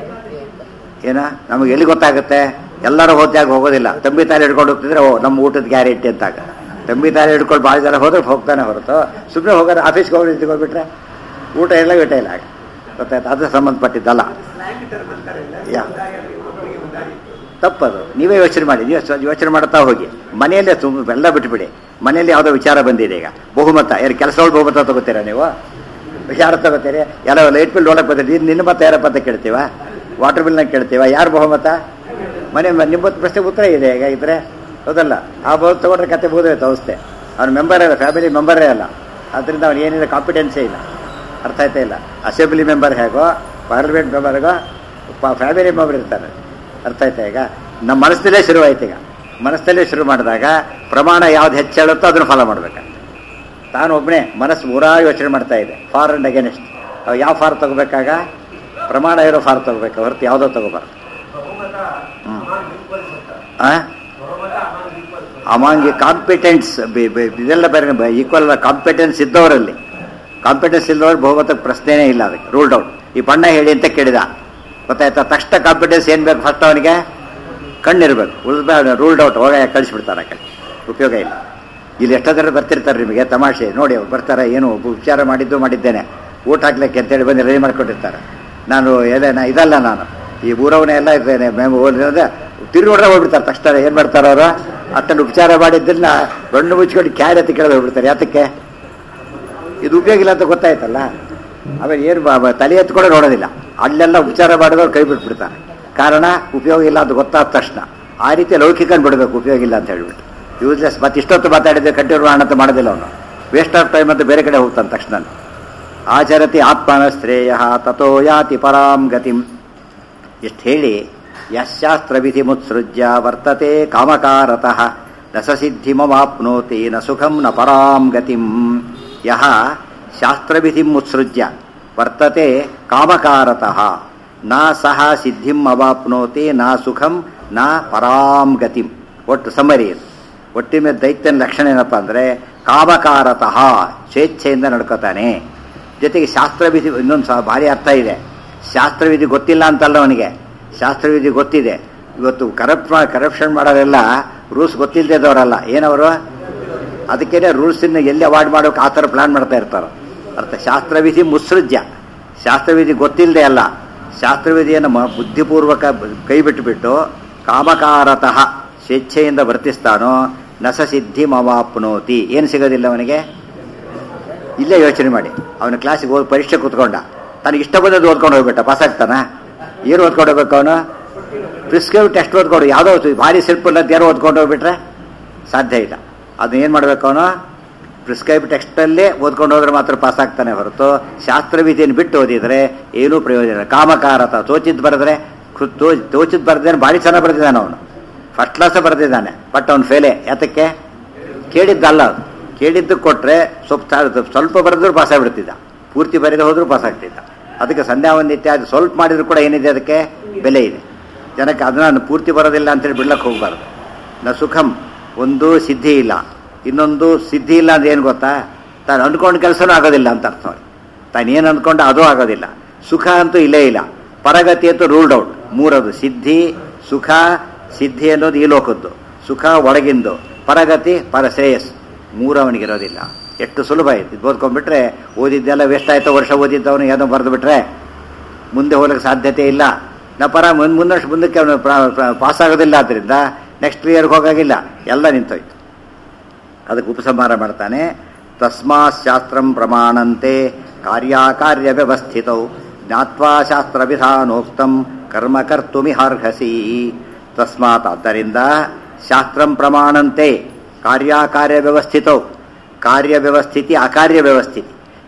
ಏನ ನಮಗೆ ಎಲ್ಲಿ ಗೊತ್ತಾಗುತ್ತೆ ಎಲ್ಲರೂ ಹೋದ್ಯಾಗ ಹೋಗೋದಿಲ್ಲ ತಂಬಿ ತಾಯಿ ಹಿಡ್ಕೊಂಡು ಹೋಗ್ತಿದ್ರೆ ಓ ನಮ್ಮ ಊಟದ ಗ್ಯಾರಂಟಿ ಅಂತಾಗ ತಂಬಿ ತಾಯಿ ಹಿಡ್ಕೊಂಡು ಭಾಳ ಜನ ಹೋದ್ರೆ ಹೋಗ್ತಾನೆ ಹೊರತು ಸುಮ್ಮನೆ ಹೋಗೋದು ಆಫೀಸ್ಗೆ ಹೋಗಿ ನಿಂತ್ಕೊಂಡು ಹೋಗ್ಬಿಟ್ರೆ ಊಟ ಇಲ್ಲ ಊಟ ಇಲ್ಲ ಆಗ ಗೊತ್ತಾಯ್ತು ಅದು ಸಂಬಂಧಪಟ್ಟಿದ್ದಲ್ಲ ಯಾ ತಪ್ಪದು ನೀವೇ ಯೋಚನೆ ಮಾಡಿ ನೀವು ಸ್ವ- ಯೋಚನೆ ಮಾಡ್ತಾ ಹೋಗಿ ಮನೆಯಲ್ಲೇ ತುಂಬ ಎಲ್ಲ ಬಿಟ್ಬಿಡಿ ಮನೆಯಲ್ಲಿ ಯಾವುದೋ ವಿಚಾರ ಬಂದಿದೆ ಈಗ ಬಹುಮತ ಏನು ಕೆಲಸಗಳು ಬಹುಮತ ತಗೋತೀರಾ ನೀವು ಯಾರು ತಗೋತೀರಿ ಎಲ್ಲ ಲೈಟ್ ಬಿಲ್ ನೋಡಕ್ ಬರ್ತೀರಿ ನೀನು ನಿನ್ನ ಮತ ಯಾರಪ್ಪ ಅಂತ ಕೇಳ್ತೀವ ವಾಟರ್ ಬಿಲ್ನ ಕೇಳ್ತೀವ ಯಾರು ಬಹುಮತ ಮನೆ ಮ- ನಿಮ್ಮ ಪ್ರಶ್ನೆ ಉತ್ತರ ಇದೆ ಈಗ ಇದ್ರೆ ಹೌದಲ್ಲ ಆ ಬಹು ತಗೊಂಡ್ರೆ ಕತೆ ಬೋದಾಯ್ತು ಅವಸ್ಥೆ ಅವ್ನ ಮೆಂಬರೇ ಅಲ್ಲ ಫ್ಯಾಮಿಲಿ ಮೆಂಬರೇ ಅಲ್ಲ ಅದರಿಂದ ಅವ್ನು ಏನಿದೆ ಕಾಂಪಿಟೆನ್ಸೇ ಇಲ್ಲ ಅರ್ಥ ಆಯ್ತಾ ಇಲ್ಲ ಅಸೆಂಬ್ಲಿ ಮೆಂಬರ್ ಹೇಗೋ ಪಾರ್ಲಿಮೆಂಟ್ ಮೆಂಬರ್ಗೋ ಫ್ಯಾಮಿಲಿ ಮೆಂಬರ್ ಇರ್ತಾರೆ ಅರ್ಥ ಆಯ್ತಾ ಈಗ ನಮ್ಮ ಮನಸ್ಸಲ್ಲೇ ಶುರುವಾಯ್ತು ಈಗ ಮನಸ್ಸಲ್ಲೇ ಶುರು ಮಾಡಿದಾಗ ಪ್ರಮಾಣ ಯಾವ್ದು ಹೆಚ್ಚು ಹೇಳುತ್ತೋ ಅದನ್ನು ಫಾಲೋ ಮಾಡ್ಬೇಕು ತಾನು ಒಬ್ಬನೇ ಮನಸ್ಸು ಊರಾ ಯೋಚನೆ ಮಾಡ್ತಾ ಇದೆ ಫಾರ್ ಅಂಡ್ ಅಗೇನೆಸ್ಟ್ ಯಾವ ಫಾರ್ ತಗೋಬೇಕಾಗ ಪ್ರಮಾಣ ಇರೋ ಫಾರ್ ತಗೋಬೇಕು ಹೊರತು ಯಾವುದೋ ತಗೋಬಾರ್ದು ಬಹುಮತ ಹ್ಮ್. ಅಮಾಂಗ್ ಈಕ್ವಲ್ಸ್ ಅಂತ ಆ ಬಹುಮತ ಅಮಾಂಗ್ ಈಕ್ವಲ್ಸ್ ಅಮಾಂಗಿ ಕಾಂಪಿಟೆನ್ಸ್ ಇದೆಲ್ಲ ಬೇರೆ ಈಕ್ವಲ್ ಕಾಂಪಿಟೆನ್ಸ್ ಇದ್ದವರಲ್ಲಿ ಕಾಂಪಿಟೆನ್ಸ್ ಇದ್ದವ್ರು ಬಹುಮತಕ್ಕೆ ಪ್ರಶ್ನೆನೇ ಇಲ್ಲ ಅದಕ್ಕೆ ರೂಲ್ಡ್ ಔಟ್ ಈ ಬಣ್ಣ ಹೇಳಿ ಅಂತ ಕೇಳಿದ ಗೊತ್ತಾಯ್ತಾ ತಕ್ಷಣ ಕಾಂಪಿಟೆನ್ಸ್ ಏನ್ ಬೇಕು ಫಸ್ಟ್ ಅವನಿಗೆ ಕಣ್ಣಿರ್ಬೇಕು ಉಳಿದ ರೂಲ್ಡ್ ಔಟ್ ಹೋಗ ಕಳಿಸ್ಬಿಡ್ತಾರೆ ಆ ಕಡೆ ಉಪಯೋಗ ಇಲ್ಲ ಇಲ್ಲಿ ಎಷ್ಟೋ ಜನ ಬರ್ತಿರ್ತಾರೆ ನಿಮಗೆ ತಮಾಷೆ ನೋಡಿ ಅವ್ರು ಬರ್ತಾರೆ ಏನು ಒಬ್ಬ ಉಪಚಾರ ಮಾಡಿದ್ದು ಮಾಡಿದ್ದೇನೆ ಊಟ ಹಾಕ್ಲಿಕ್ಕೆ ಅಂತೇಳಿ ಬಂದು ರೆಡಿ ಮಾಡ್ಕೊಂಡಿರ್ತಾರೆ ನಾನು ಏನೇನ ಇದಲ್ಲ ನಾನು ಈ ಊರವನೇ ಎಲ್ಲ ಇದ್ದೇನೆ ಮ್ಯಾಮ್ ಹೋದ್ರೆ ತಿರುಗಿ ನೋಡ್ರೆ ಹೋಗ್ಬಿಡ್ತಾರೆ ತಕ್ಷಣ ಏನು ಮಾಡ್ತಾರೆ ಅವರು ಅಷ್ಟನ್ನು ಉಪಚಾರ ಮಾಡಿದ್ದನ್ನ ಬಣ್ಣು ಮುಚ್ಕೊಂಡು ಕ್ಯಾರ್ ಎತ್ತಿ ಕೆಳಗೆ ಹೋಗ್ಬಿಡ್ತಾರೆ ಯಾತಕ್ಕೆ ಇದು ಉಪಯೋಗ ಇಲ್ಲ ಅಂತ ಗೊತ್ತಾಯ್ತಲ್ಲ ಆಮೇಲೆ ಏನು ಬ- ಬ- ತಲೆ ಎತ್ಕೊಂಡು ನೋಡೋದಿಲ್ಲ ಅಲ್ಲೆಲ್ಲ ಉಪಚಾರ ಮಾಡಿದವ್ರು ಕೈ ಬಿಟ್ಬಿಡ್ತಾರೆ ಕಾರಣ ಉಪಯೋಗ ಇಲ್ಲ ಅಂತ ಗೊತ್ತಾದ ತಕ್ಷಣ ಆ ರೀತಿ ಲೌಕಿಕನ್ ಬಿಡಬೇಕು ಉಪಯೋಗ ಇಲ್ಲ ಅಂತ ಹೇಳ್ಬಿಟ್ಟು ಯೂಸ್ಲೆಸ್ ಮತ್ತೆ ಇಷ್ಟೊತ್ತು ಮಾತಾಡಿದ್ರೆ ಕಂಟಿನ್ಯೂ ಮಾಡೋಣ ಅಂತ ಮಾಡೋದಿಲ್ಲ ಅವನು ವೇಸ್ಟ್ ಆಫ್ ಟೈಮ್ ಅಂತ ಬೇರೆ ಕಡೆ ಹೋಗ್ತಾನೆ ತಕ್ಷಣ ಆಚರತಿ ಆತ್ಮನ ಶ್ರೇಯ ತಥೋ ಯಾತಿ ಪರಾಂ ಗತಿಂ ಇಷ್ಟು ಹೇಳಿ ಯಶಾಸ್ತ್ರ ವಿಧಿ ಮುತ್ಸೃಜ್ಯ ವರ್ತತೆ ಕಾಮಕಾರತಃ ನ ಸಸಿದ್ಧಿಮವಾಪ್ನೋತಿ ನ ಸುಖಂ ನ ಪರಾಂ ಗತಿಂ ಯಹ ಶಾಸ್ತ್ರವಿಧಿಂ ಮುತ್ಸೃಜ್ಯ ವರ್ತತೆ ಕಾಮಕಾರತಃ ನ ಸಹ ಸಿದ್ಧಿಂ ಅವಾಪ್ನೋತಿ ನ ಸುಖಂ ನ ಪರಾಂ ಗತಿಂ ಒಟ್ಟು ಸಮರಿ ಇದು ಒಟ್ಟಿನ ದೈತ್ಯನ ಲಕ್ಷಣ ಏನಪ್ಪ ಅಂದರೆ ಕಾಮಕಾರತಃ ಸ್ವೇಚ್ಛೆಯಿಂದ ನಡ್ಕೋತಾನೆ ಜೊತೆಗೆ ಶಾಸ್ತ್ರವಿಧಿ ಇನ್ನೊಂದು ಸಹ ಭಾರಿ ಅರ್ಥ ಇದೆ ಶಾಸ್ತ್ರವಿಧಿ ಗೊತ್ತಿಲ್ಲ ಅಂತಲ್ಲ ಅವನಿಗೆ ಶಾಸ್ತ್ರವಿಧಿ ಗೊತ್ತಿದೆ ಇವತ್ತು ಕರಪ್ಟ್ ಕರಪ್ಷನ್ ಮಾಡೋರೆಲ್ಲ ರೂಲ್ಸ್ ಗೊತ್ತಿಲ್ಲದವರಲ್ಲ ಏನವರು ಅದಕ್ಕೇನೆ ರೂಲ್ಸನ್ನ ಎಲ್ಲಿ ಅವಾಯ್ಡ್ ಮಾಡೋಕೆ ಆ ಥರ ಪ್ಲಾನ್ ಮಾಡ್ತಾ ಇರ್ತಾರೆ ಅರ್ಥ ಶಾಸ್ತ್ರವಿಧಿ ಮುತ್ಸೃಜ್ಯ ಶಾಸ್ತ್ರವಿಧಿ ಗೊತ್ತಿಲ್ಲದೆ ಅಲ್ಲ ಶಾಸ್ತ್ರವಿಧಿಯನ್ನು ಮ ಬುದ್ಧಿಪೂರ್ವಕ ಬ- ಕೈ ಬಿಟ್ಟುಬಿಟ್ಟು ಕಾಮಕಾರತಃ ಸ್ವೇಚ್ಛೆಯಿಂದ ವರ್ತಿಸ್ತಾನೋ ನಸ ಸಿದ್ಧಿ ಮವಾಪ್ನೋತಿ ಏನು ಸಿಗೋದಿಲ್ಲ ಅವನಿಗೆ ಇಲ್ಲೇ ಯೋಚನೆ ಮಾಡಿ ಅವನ ಕ್ಲಾಸಿಗೆ ಹೋಗಿ ಪರೀಕ್ಷೆ ಕೂತ್ಕೊಂಡ ತನಗೆ ಇಷ್ಟ ಬಂದದ್ದು ಓದ್ಕೊಂಡು ಹೋಗ್ಬಿಟ್ಟ ಪಾಸ್ ಆಗ್ತಾನ ಏನು ಓದ್ಕೊಂಡು ಹೋಗ್ಬೇಕು ಅವನು ಪ್ರಿಸ್ಕ್ರೈಬ್ ಟೆಸ್ಟ್ ಓದ್ಕೊಂಡು ಯಾವುದೋ ಒಂದು ಭಾರಿ ಸಿಲ್ಪ್ ಅಂತ ಯಾರೋ ಓದ್ಕೊಂಡು ಹೋಗ್ಬಿಟ್ರೆ ಸಾಧ್ಯ ಇಲ್ಲ ಅದನ್ನ ಏನು ಮಾಡ್ಬೇಕು ಅವನು ಪ್ರಿಸ್ಕ್ರೈಬ್ ಟೆಕ್ಸ್ಟಲ್ಲೇ ಓದ್ಕೊಂಡು ಹೋದ್ರೆ ಮಾತ್ರ ಪಾಸ್ ಆಗ್ತಾನೆ ಹೊರತು ಶಾಸ್ತ್ರವಿಧಿಯನ್ನು ಬಿಟ್ಟು ಓದಿದ್ರೆ ಏನೂ ಪ್ರಯೋಜನ ಇಲ್ಲ ಕಾಮಕಾರತ ತೋಚಿದ್ ಬರೆದ್ರೆ ಖುದ್ ತೋ ತೋಚಿದ್ ಬರೆದೇನೆ ಭಾರಿ ಚೆನ್ನಾಗಿ ಬರೆದಿದ್ದಾನೆ ಅವನು ಫಸ್ಟ್ ಕ್ಲಾಸ್ ಬರೆದಿದ್ದಾನೆ ಬಟ್ ಅವ್ನು ಫೇಲೆ ಯಾತಕ್ಕೆ ಕೇಳಿದ್ದಲ್ಲ ಅದು ಕೇಳಿದ್ದು ಕೊಟ್ರೆ ಸ್ವಲ್ಪ ತ- ಸ್ವಲ್ಪ ಬರೆದ್ರು ಪಾಸ್ ಆಗ್ಬಿಡ್ತಿದ್ದ ಪೂರ್ತಿ ಬರೆದು ಹೋದ್ರೂ ಪಾಸ್ ಆಗ್ತಿದ್ದ ಅದಕ್ಕೆ ಸಂಧ್ಯಾ ಒಂದು ಇತ್ಯಾದಿ ಸ್ವಲ್ಪ ಮಾಡಿದ್ರು ಕೂಡ ಏನಿದೆ ಅದಕ್ಕೆ ಬೆಲೆ ಇದೆ ಜನಕ್ಕೆ ಅದನ್ನ ಪೂರ್ತಿ ಬರೋದಿಲ್ಲ ಅಂತೇಳಿ ಬಿಡ್ಲಕ್ಕೆ ಹೋಗ್ಬಾರ್ದು ನ ಸುಖಂ ಒಂದು ಸಿದ್ಧಿ ಇಲ್ಲ ಇನ್ನೊಂದು ಸಿದ್ಧಿ ಇಲ್ಲ ಅಂದ್ರೆ ಏನು ಗೊತ್ತಾ ತಾನು ಅಂದ್ಕೊಂಡ ಕೆಲಸನೂ ಆಗೋದಿಲ್ಲ ಅಂತ ಅರ್ಥ ಅವ್ನಿಗೆ. ತಾನು ಏನು ಅಂದ್ಕೊಂಡ ಅದೂ ಆಗೋದಿಲ್ಲ ಸುಖ ಅಂತೂ ಇಲ್ಲೇ ಇಲ್ಲ ಪರಗತಿ ಅಂತೂ ರೂಲ್ಡ್ ಔಟ್ ಮೂರದು ಸಿದ್ಧಿ ಸುಖ ಸಿದ್ಧಿ ಅನ್ನೋದು ಈ ಲೋಕದ್ದು ಸುಖ ಒಳಗಿಂದು ಪರಗತಿ ಪರ ಶ್ರೇಯಸ್ ಮೂರು ಅವನಿಗಿರೋದಿಲ್ಲ ಎಷ್ಟು ಸುಲಭ ಆಯ್ತು ಇದು ಓದ್ಕೊಂಡ್ಬಿಟ್ರೆ ಓದಿದ್ದೆಲ್ಲ ವೇಸ್ಟ್ ಆಯ್ತು ವರ್ಷ ಓದಿದ್ದವನು ಏನೋ ಬರೆದು ಬಿಟ್ರೆ ಮುಂದೆ ಹೋಗಲಿಕ್ಕೆ ಸಾಧ್ಯತೆ ಇಲ್ಲ ನಾ ಪರ ಮುಂದೆ ಮುಂದಷ್ಟು ಮುಂದಕ್ಕೆ ಅವನು ಪಾಸ್ ಆಗೋದಿಲ್ಲ ಆದ್ದರಿಂದ ನೆಕ್ಸ್ಟ್ ಇಯರ್ಗೆ ಹೋಗಾಗಿಲ್ಲ ಎಲ್ಲ ನಿಂತೋಯ್ತು ಅದಕ್ಕೆ ಉಪಸಂಹಾರ ಮಾಡ್ತಾನೆ ತಸ್ಮಾತ್ ಶಾಸ್ತ್ರಂ ಪ್ರಮಾಣಂತೆ ಕಾರ್ಯಾಕಾರ್ಯ ವ್ಯವಸ್ಥಿತೌ ಜ್ಞಾತ್ವಾ ಶಾಸ್ತ್ರ ವಿಧಾನೋಕ್ತಂ ಕರ್ಮ ಕರ್ತುಮಿಹಾರ್ಹಸಿ ತಸ್ಮಾತ್ ಆದ್ದರಿಂದ ಶಾಸ್ತ್ರಂ ಪ್ರಮಾಣಂತೆ ಕಾರ್ಯಾಕಾರ್ಯ ವ್ಯವಸ್ಥಿತೌ ಕಾರ್ಯ ವ್ಯವಸ್ಥಿತಿ ಅಕಾರ್ಯ ವ್ಯವಸ್ಥಿತಿ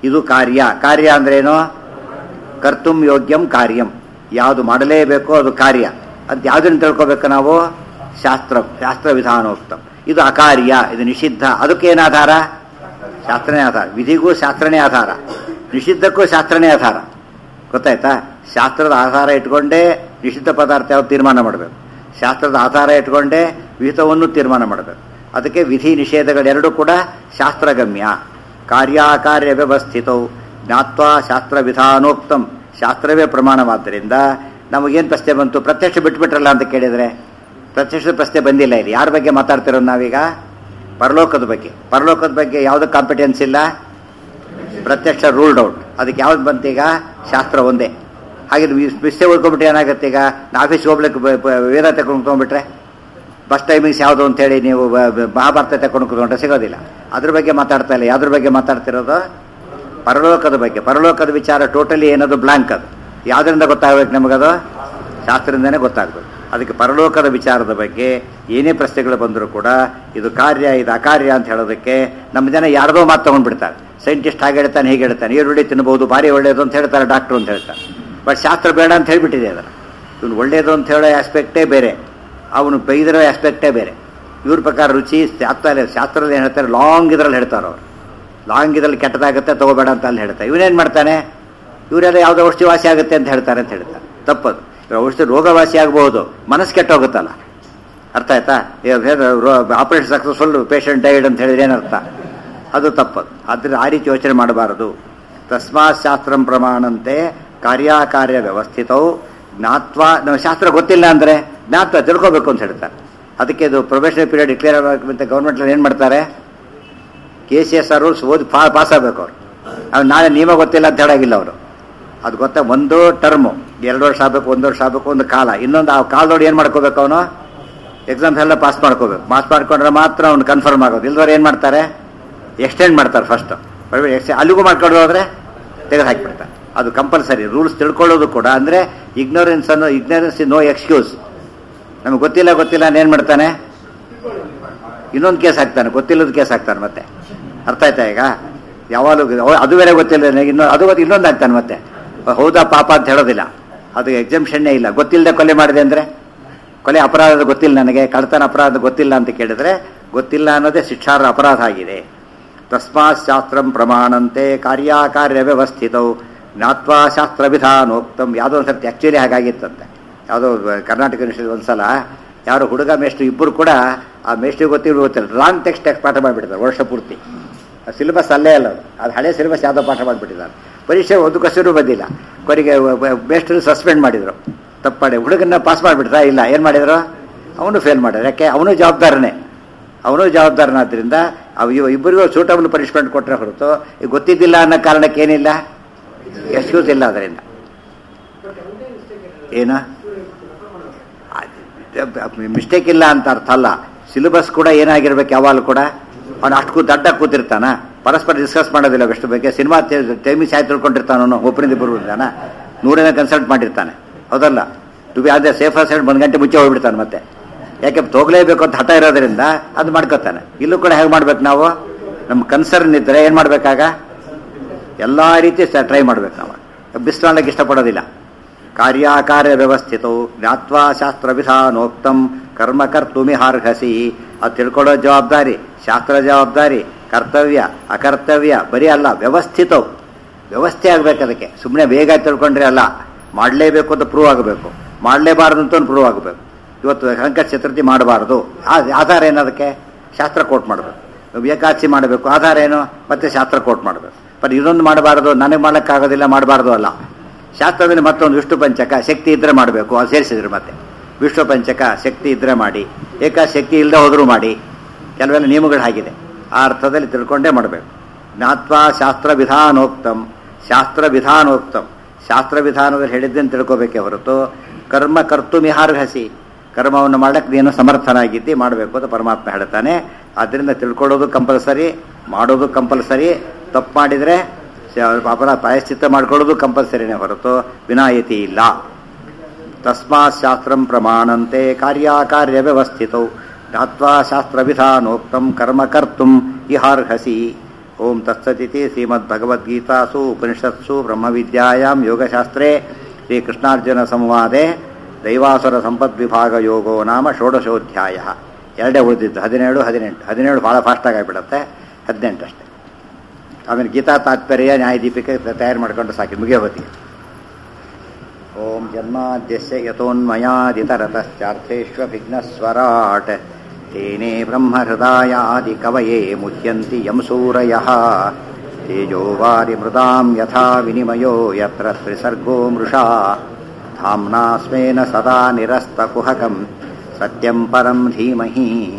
ಇದು ಕಾರ್ಯ ಕಾರ್ಯ ಅಂದ್ರೇನು ಕರ್ತುಂ ಯೋಗ್ಯಂ ಕಾರ್ಯಂ ಯಾವುದು ಮಾಡಲೇಬೇಕೋ ಅದು ಕಾರ್ಯ ಅಂತ ಯಾವುದನ್ನು ತಿಳ್ಕೊಬೇಕು ನಾವು ಶಾಸ್ತ್ರ ಶಾಸ್ತ್ರ ವಿಧಾನೋಕ್ತಂ ಇದು ಅಕಾರ್ಯ ಇದು ನಿಷಿದ್ಧ ಅದಕ್ಕೇನು ಆಧಾರ ಶಾಸ್ತ್ರನೇ ಆಧಾರ ವಿಧಿಗೂ ಶಾಸ್ತ್ರನೇ ಆಧಾರ ನಿಷಿದ್ಧಕ್ಕೂ ಶಾಸ್ತ್ರನೇ ಆಧಾರ ಗೊತ್ತಾಯ್ತಾ ಶಾಸ್ತ್ರದ ಆಧಾರ ಇಟ್ಕೊಂಡೇ ನಿಷಿದ್ಧ ಪದಾರ್ಥ ಯಾವ್ದು ತೀರ್ಮಾನ ಮಾಡಬೇಕು ಶಾಸ್ತ್ರದ ಆಧಾರ ಇಟ್ಕೊಂಡೇ ವಿಹಿತವನ್ನು ತೀರ್ಮಾನ ಮಾಡಬೇಕು ಅದಕ್ಕೆ ವಿಧಿ ನಿಷೇಧಗಳೆರಡೂ ಕೂಡ ಶಾಸ್ತ್ರಗಮ್ಯ ಕಾರ್ಯಾಕಾರ್ಯ ವ್ಯವಸ್ಥಿತವು ಜ್ಞಾತ್ವಾ ಶಾಸ್ತ್ರ ವಿಧಾನೋಕ್ತಂ ಶಾಸ್ತ್ರವೇ ಪ್ರಮಾಣವಾದ್ದರಿಂದ ನಮಗೇನು ಪ್ರಶ್ನೆ ಬಂತು ಪ್ರತ್ಯಕ್ಷ ಬಿಟ್ಬಿಟ್ರಲ್ಲ ಅಂತ ಕೇಳಿದರೆ ಪ್ರತ್ಯಕ್ಷ ಪ್ರಶ್ನೆ ಬಂದಿಲ್ಲ ಇಲ್ಲಿ ಯಾರ ಬಗ್ಗೆ ಮಾತಾಡ್ತಿರೋದು ನಾವೀಗ ಪರಲೋಕದ ಬಗ್ಗೆ ಪರಲೋಕದ ಬಗ್ಗೆ ಯಾವುದು ಕಾಂಪಿಟೆನ್ಸ್ ಇಲ್ಲ ಪ್ರತ್ಯಕ್ಷ ರೂಲ್ಡ್ ಔಟ್ ಅದಕ್ಕೆ ಯಾವ್ದು ಬಂತೀಗ ಶಾಸ್ತ್ರ ಒಂದೇ ಹಾಗೆ ವಿಷಯ ಉಳ್ಕೊಂಡ್ಬಿಟ್ಟು ಏನಾಗುತ್ತೆ ಈಗ ನಾ ಆಫೀಸ್ಗೆ ಹೋಗ್ಲಿಕ್ಕೆ ಬ- ಬ- ವೇದ ತಗೊಂಡು ತೊಗೊಂಡ್ಬಿಟ್ರೆ ಬಸ್ ಟೈಮಿಂಗ್ಸ್ ಯಾವುದು ಅಂತೇಳಿ ನೀವು ಬ- ಬ- ಮಹಾಭಾರತ ತಗೊಂಡು ಕೂತ್ಕೊಂಡ್ರೆ ಸಿಗೋದಿಲ್ಲ ಅದ್ರ ಬಗ್ಗೆ ಮಾತಾಡ್ತಾ ಇಲ್ಲ ಯಾವ್ದ್ರ ಬಗ್ಗೆ ಮಾತಾಡ್ತಿರೋದು ಪರಲೋಕದ ಬಗ್ಗೆ ಪರಲೋಕದ ವಿಚಾರ ಟೋಟಲಿ ಏನದು ಬ್ಲಾಂಕ್ ಅದು ಯಾವ್ದ್ರಿಂದ ಗೊತ್ತಾಗಬೇಕು ನಮಗದು ಶಾಸ್ತ್ರದಿಂದನೇ ಗೊತ್ತಾಗಬೇಕು ಅದಕ್ಕೆ ಪರಲೋಕದ ವಿಚಾರದ ಬಗ್ಗೆ ಏನೇ ಪ್ರಶ್ನೆಗಳು ಬಂದರೂ ಕೂಡ ಇದು ಕಾರ್ಯ ಇದು ಅಕಾರ್ಯ ಅಂತ ಹೇಳೋದಕ್ಕೆ ನಮ್ಮ ಜನ ಯಾರದೋ ಮಾತು ತಗೊಂಡ್ಬಿಡ್ತಾರೆ ಸೈಂಟಿಸ್ಟ್ ಹಾಗೆ ಹೇಳ್ತಾನೆ ಹೀಗೆ ಹೇಳ್ತಾನೆ ಈರುಳ್ಳಿ ತಿನ್ಬೋದು ಭಾರಿ ಒಳ್ಳೆಯದು ಅಂತ ಹೇಳ್ತಾರೆ ಡಾಕ್ಟ್ರು ಅಂತ ಹೇಳ್ತಾರೆ ಬಟ್ ಶಾಸ್ತ್ರ ಬೇಡ ಅಂತ ಹೇಳ್ಬಿಟ್ಟಿದೆ ಅದನ್ನು ಇವನು ಒಳ್ಳೆಯದು ಅಂತ ಹೇಳೋ ಆಸ್ಪೆಕ್ಟೇ ಬೇರೆ ಅವನು ಬೈದಿರೋ ಆಸ್ಪೆಕ್ಟೇ ಬೇರೆ ಇವ್ರ ಪ್ರಕಾರ ರುಚಿ ಶಾಸ್ತ್ರ ಶಾಸ್ತ್ರದಲ್ಲಿ ಏನು ಹೇಳ್ತಾರೆ ಲಾಂಗ್ ಇದರಲ್ಲಿ ಹೇಳ್ತಾರೆ ಅವರು ಲಾಂಗ್ ಇದರಲ್ಲಿ ಕೆಟ್ಟದಾಗುತ್ತೆ ತಗೋಬೇಡ ಅಂತ ಅಲ್ಲಿ ಹೇಳ್ತಾರೆ ಇವನೇನು ಮಾಡ್ತಾನೆ ಇವರೆಲ್ಲ ಯಾವುದೋ ಔಷಧಿ ವಾಸಿ ಆಗುತ್ತೆ ಅಂತ ಹೇಳ್ತಾರೆ ಅಂತ ಹೇಳ್ತಾರೆ ತಪ್ಪದು ಇವಾಗ ಔಷಧಿ ರೋಗ ವಾಸಿ ಆಗಬಹುದು ಮನಸ್ಸು ಕೆಟ್ಟೋಗುತ್ತಲ್ಲ ಅರ್ಥ ಆಯ್ತಾ ಆಪರೇಷನ್ ಸಕ್ಸಸ್ಫುಲ್ ಪೇಷಂಟ್ ಡೈಡ್ ಅಂತ ಹೇಳಿದ್ರೆ ಏನರ್ಥ ಅದು ತಪ್ಪದು ಆದ್ರೆ ಆ ರೀತಿ ಯೋಚನೆ ಮಾಡಬಾರದು ತಸ್ಮಾತ್ ಶಾಸ್ತ್ರಂ ಪ್ರಮಾಣಂತೆ ಕಾರ್ಯಾಕಾರ್ಯ ವ್ಯವಸ್ಥಿತವು ಜ್ಞಾತ್ವ ನಾವು ಶಾಸ್ತ್ರ ಗೊತ್ತಿಲ್ಲ ಅಂದರೆ ಜ್ಞಾತ್ವ ತಿಳ್ಕೋಬೇಕು ಅಂತ ಹೇಳ್ತಾರೆ ಅದಕ್ಕೆ ಇದು ಪ್ರೊಬೇಷನರಿ ಪೀರಿಯಡ್ ಡಿಕ್ಲೇರ್ ಆಗಬೇಕಂತ ಗೌರ್ಮೆಂಟ್ ಏನು ಮಾಡ್ತಾರೆ K C S R rules ಓದಿ ಪಾ ಪಾಸ್ ಆಗಬೇಕು ಅವರು ಅವ್ರು ನಾಳೆ ನಿಯಮ ಗೊತ್ತಿಲ್ಲ ಅಂತ ಹೇಳಾಗಿಲ್ಲ ಅವರು ಅದು ಗೊತ್ತಾ ಒಂದು ಟರ್ಮು ಎರಡು ವರ್ಷ ಆಗಬೇಕು ಒಂದು ವರ್ಷ ಆಗಬೇಕು ಒಂದು ಕಾಲ ಇನ್ನೊಂದು ಆ ಕಾಲದೊಳಗೆ ಏನು ಮಾಡ್ಕೋಬೇಕು ಅವನು ಎಕ್ಸಾಮ್ಸ್ ಎಲ್ಲ ಪಾಸ್ ಮಾಡ್ಕೋಬೇಕು ಪಾಸ್ ಮಾಡ್ಕೊಂಡ್ರೆ ಮಾತ್ರ ಅವ್ನು ಕನ್ಫರ್ಮ್ ಆಗೋದು ಇಲ್ದವ್ರು ಏನು ಮಾಡ್ತಾರೆ ಎಕ್ಸ್ಟೆಂಡ್ ಮಾಡ್ತಾರೆ ಫಸ್ಟು ಅಲ್ಲಿಗೂ ಮಾಡ್ಕೊಂಡು ಹೋದ್ರೆ ತೆಗೆದು ಹಾಕಿಬಿಡ್ತಾರೆ ಅದು ಕಂಪಲ್ಸರಿ ರೂಲ್ಸ್ ತಿಳ್ಕೊಳ್ಳೋದು ಕೂಡ ಅಂದರೆ ಇಗ್ನೋರೆನ್ಸ್ ಅನ್ನೋ ಇಗ್ನೋರೆನ್ಸ್ ನೋ ಎಕ್ಸ್ಕ್ಯೂಸ್ ನಮಗೆ ಗೊತ್ತಿಲ್ಲ ಗೊತ್ತಿಲ್ಲ ಏನು ಮಾಡ್ತಾನೆ ಇನ್ನೊಂದು ಕೇಸ್ ಹಾಕ್ತಾನೆ ಗೊತ್ತಿಲ್ಲದ ಕೇಸ್ ಹಾಕ್ತಾನೆ ಮತ್ತೆ ಅರ್ಥ ಆಯ್ತಾ ಈಗ ಯಾವಾಗಲೂ ಅವ- ಅದು ಬೇರೆ ಗೊತ್ತಿಲ್ಲ ನನಗೆ ಇನ್ನೂ ಅದು ಗೊತ್ತು ಇನ್ನೊಂದು ಹಾಕ್ತಾನೆ ಮತ್ತೆ ಹೌದಾ ಪಾಪ ಅಂತ ಹೇಳೋದಿಲ್ಲ ಅದು ಎಕ್ಸಂಪ್ಷನ್ನೇ ಇಲ್ಲ ಗೊತ್ತಿಲ್ಲದೆ ಕೊಲೆ ಮಾಡಿದೆ ಅಂದರೆ ಕೊಲೆ ಅಪರಾಧ ಗೊತ್ತಿಲ್ಲ ನನಗೆ ಕಳ್ತನ ಅಪರಾಧ ಗೊತ್ತಿಲ್ಲ ಅಂತ ಕೇಳಿದ್ರೆ ಗೊತ್ತಿಲ್ಲ ಅನ್ನೋದೇ ಶಿಕ್ಷಾರ್ಹ ಅಪರಾಧ ಆಗಿದೆ ತಸ್ಮಾತ್ ಶಾಸ್ತ್ರಂ ಪ್ರಮಾಣಂತೆ ಕಾರ್ಯಾಕಾರ್ಯ ವ್ಯವಸ್ಥಿತವು ಜ್ಞಾತ್ವಾ ಶಾಸ್ತ್ರ ವಿಧಾನೋಕ್ತಂ ಯಾವುದೋ ಒಂದು ಸರ್ತಿ ಆ್ಯಕ್ಚುಲಿ ಹಾಗಾಗಿತ್ತಂತೆ ಯಾವುದೋ ಕರ್ನಾಟಕ ಯೂನಿವರ್ಸಿಟಿ ಒಂದ್ಸಲ ಯಾರು ಹುಡುಗ ಮೇಷ್ಟ್ರು ಇಬ್ಬರು ಕೂಡ ಆ ಮೇಷ್ಟ್ರಿಗೆ ಗೊತ್ತಿರೋ ಗೊತ್ತಿಲ್ಲ ರಾಂಗ್ ಟೆಕ್ಸ್ಟ್ ಟೆಕ್ಸ್ಟ್ ಪಾಠ ಮಾಡಿಬಿಡ್ತಾರೆ ವರ್ಷ ಪೂರ್ತಿ ಸಿಲೆಬಸ್ ಅಲ್ಲೇ ಅಲ್ಲ ಅದು ಅದು ಹಳೆ ಸಿಲೆಬಸ್ ಯಾವುದೋ ಪಾಠ ಮಾಡಿಬಿಟ್ಟಿದ್ದಾರೆ ಪರೀಕ್ಷೆ ಒಂದು ಕಸರು ಬಂದಿಲ್ಲ ಕೊನೆಗೆ ಮೇಷ್ಟ್ರು ಸಸ್ಪೆಂಡ್ ಮಾಡಿದರು ತಪ್ಪು ಮಾಡಿ ಹುಡುಗನ್ನ ಪಾಸ್ ಮಾಡಿಬಿಡ್ತಾ ಇಲ್ಲ ಏನು ಮಾಡಿದ್ರು ಅವನು ಫೇಲ್ ಮಾಡಿದ್ರು ಯಾಕೆ ಅವನು ಜವಾಬ್ದಾರನೇ ಅವನು ಜವಾಬ್ದಾರನಾದ್ರಿಂದ ಅವ್ ಇವ ಇಬ್ಬರಿಗೂ ಸೂಟಬಲ್ ಪನಿಷ್ಮೆಂಟ್ ಕೊಟ್ಟರೆ ಹೊರತು ಈಗ ಗೊತ್ತಿದ್ದಿಲ್ಲ ಅನ್ನೋ ಕಾರಣಕ್ಕೆ ಏನಿಲ್ಲ ಎಕ್ಸ್ಕ್ಯೂಸ್ ಇಲ್ಲ ಅದರಿಂದ ಏನ ಮಿಸ್ಟೇಕ್ ಇಲ್ಲ ಅಂತ ಅರ್ಥ ಅಲ್ಲ ಸಿಲೆಬಸ್ ಕೂಡ ಏನಾಗಿರ್ಬೇಕು ಯಾವಾಗಲೂ ಕೂಡ ಅವನು ಅಷ್ಟು ಕೂ- ದಡ್ಡ ಕೂತಿರ್ತಾನ ಪರಸ್ಪರ ಡಿಸ್ಕಸ್ ಮಾಡೋದಿಲ್ಲ ಎಷ್ಟು ಬಗ್ಗೆ ಸಿನಿಮಾ ಟೈಮಿಂಗ್ಸ್ ಆಯ್ತು ತಿಳ್ಕೊಂಡಿರ್ತಾನ ಅವನು ಒಬ್ಬರಿಂದ ಇಬ್ಬರು ಇದ್ದಾನ ನೂರೇನ ಕನ್ಸಲ್ಟ್ ಮಾಡಿರ್ತಾನೆ ಹೌದಲ್ಲ ಟು ಬಿ ಅದೇ ಸೇಫ್ ಸೈಡ್ ಒಂದು ಗಂಟೆ ಮುಂಚೆ ಹೋಗ್ಬಿಡ್ತಾನೆ ಮತ್ತೆ ಯಾಕೆ ಹೋಗ್ಲೇಬೇಕು ಅಂತ ಹಠ ಇರೋದ್ರಿಂದ ಅದು ಮಾಡ್ಕೋತಾನೆ ಇಲ್ಲೂ ಕೂಡ ಹೇಗೆ ಮಾಡ್ಬೇಕು ನಾವು ನಮ್ಮ ಕನ್ಸರ್ನ್ ಇದ್ದರೆ ಏನು ಮಾಡ್ಬೇಕಾಗ ಎಲ್ಲ ರೀತಿ ಟ್ರೈ ಮಾಡ್ಬೇಕು ನಾವು ಬಿಸ್ಲಾಳಕ್ಕೆ ಇಷ್ಟಪಡೋದಿಲ್ಲ ಕಾರ್ಯಾಕಾರ್ಯ ವ್ಯವಸ್ಥಿತವು ಜ್ಞಾತ್ವಾ ಶಾಸ್ತ್ರ ವಿಧಾನೋಕ್ತಂ ಕರ್ಮ ಕರ್ತುಮಿಹಾರ್ಹಸಿ ಅದು ತಿಳ್ಕೊಳ್ಳೋ ಜವಾಬ್ದಾರಿ ಶಾಸ್ತ್ರ ಜವಾಬ್ದಾರಿ ಕರ್ತವ್ಯ ಅಕರ್ತವ್ಯ ಬರೀ ಅಲ್ಲ ವ್ಯವಸ್ಥಿತವು ವ್ಯವಸ್ಥೆ ಆಗ್ಬೇಕು ಅದಕ್ಕೆ ಸುಮ್ಮನೆ ಬೇಗ ತಿಳ್ಕೊಂಡ್ರೆ ಅಲ್ಲ ಮಾಡಲೇಬೇಕು ಅಂತ ಪ್ರೂವ್ ಆಗಬೇಕು ಮಾಡಲೇಬಾರ್ದು ಅಂತ ಪ್ರೂವ್ ಆಗಬೇಕು ಇವತ್ತು ಸಂಕಟ ಚತುರ್ಥಿ ಮಾಡಬಾರ್ದು ಆ- ಆಧಾರ ಏನದಕ್ಕೆ ಶಾಸ್ತ್ರ ಕೋಟ್ ಮಾಡಬೇಕು ಏಕಾದಶಿ ಮಾಡಬೇಕು ಆಧಾರ ಏನು ಮತ್ತೆ ಶಾಸ್ತ್ರ ಕೋಟ್ ಮಾಡಬೇಕು ಬಟ್ ಇದೊಂದು ಮಾಡಬಾರ್ದು ನನಗೆ ಮಾಡೋಕ್ಕಾಗೋದಿಲ್ಲ ಮಾಡಬಾರ್ದು ಅಲ್ಲ ಶಾಸ್ತ್ರದಲ್ಲಿ ಮತ್ತೊಂದು ವಿಷ್ಣು ಪಂಚಕ ಶಕ್ತಿ ಇದ್ರೆ ಮಾಡಬೇಕು ಅದು ಸೇರಿಸಿದ್ರು ಮತ್ತೆ ವಿಷ್ಣು ಪಂಚಕ ಶಕ್ತಿ ಇದ್ರೆ ಮಾಡಿ ಏಕ ಶಕ್ತಿ ಇಲ್ಲದೆ ಹೋದರೂ ಮಾಡಿ ಕೆಲವೆಲ್ಲ ನಿಯಮಗಳು ಆಗಿದೆ ಆ ಅರ್ಥದಲ್ಲಿ ತಿಳ್ಕೊಂಡೇ ಮಾಡಬೇಕು ಜ್ಞಾತ್ವಾ ಶಾಸ್ತ್ರ ವಿಧಾನೋಕ್ತಂ ಶಾಸ್ತ್ರ ವಿಧಾನೋಕ್ತಂ ಶಾಸ್ತ್ರ ವಿಧಾನದಲ್ಲಿ ಹೇಳಿದ್ದನ್ನು ತಿಳ್ಕೋಬೇಕೇ ಹೊರತು ಕರ್ಮ ಕರ್ತುಮಿಹಾರ್ಹಸಿ ಕರ್ಮವನ್ನು ಮಾಡಕ್ಕೆ ನೀನು ಸಮರ್ಥನಾಗಿದ್ದಿ ಮಾಡಬೇಕು ಅಂತ ಪರಮಾತ್ಮ ಹೇಳ್ತಾನೆ ಆದ್ದರಿಂದ ತಿಳ್ಕೊಳ್ಳೋದು ಕಂಪಲ್ಸರಿ ಮಾಡೋದು ಕಂಪಲ್ಸರಿ ತಪ್ಪು ಮಾಡಿದರೆ ಅಪರ ಪ್ರಾಯಶ್ಚಿತ್ತ ಮಾಡ್ಕೊಳ್ಳೋದು ಕಂಪಲ್ಸರಿನೇ ಹೊರತು ವಿನಾಯಿತಿ ಇಲ್ಲ ತಸ್ಮಾತ್ ಶಾಸ್ತ್ರಂ ಪ್ರಮಾಣಂತೆ ಕಾರ್ಯಾಕಾರ್ಯ ವ್ಯವಸ್ಥಿತೌ ಜ್ಞಾತ್ವಾ ಶಾಸ್ತ್ರ ವಿಧಾನೋಕ್ತಂ ಕರ್ಮ ಕರ್ತುಂ ಇಹಾರ್ಹಸಿ ಓಂ ತತ್ಸತಿತಿ ಶ್ರೀಮದ್ಭಗವದ್ಗೀತಾಸು ಉಪನಿಷತ್ಸು ಬ್ರಹ್ಮವಿದ್ಯಾಯಾಂ ಯೋಗಶಾಸ್ತ್ರೇ ಶ್ರೀಕೃಷ್ಣಾರ್ಜುನ ಸಂವಾದೆ ದೈವಾಸುರ ಸಂಪದ್ವಿಭಾಗ ಯೋಗೋ ನಾಮ ಷೋಡಶೋಧ್ಯಾಯ ಎರಡೇ ಉಳಿದಿದ್ದು ಹದಿನೇಳು ಹದಿನೆಂಟು ಹದಿನೇಳು ಭಾಳ ಫಾಸ್ಟಾಗಿ ಆಗಿಬಿಡುತ್ತೆ ಹದಿನೆಂಟು ಅಷ್ಟೇ ಆಮೇಲೆ ಗೀತಾ ತಾತ್ಪರ್ಯ ನ್ಯಾಯದೀಪಿಕೆ ತಯಾರು ಮಾಡ್ಕೊಂಡು ಸಾಕಿ ಮುಗಿಯೋ ಹೊತ್ತಿಗೆ ಓಂ ಜನ್ಮಾದ್ಯಸ್ಯ ಯತೋನ್ಮಯಾದಿತರತಶ್ಚಾರ್ಥೇष्वभिघ्नस्वराट् तेने ब्रह्महृदायादि कवये मुह्यन्ति यं सूरयः तेजो वारिमृदां यथा विनिमयो यत्र त्रिसर्गो मृषा धाम्ना स्मेन सदा निरस्तकुहकं सत्यं परं धीमहि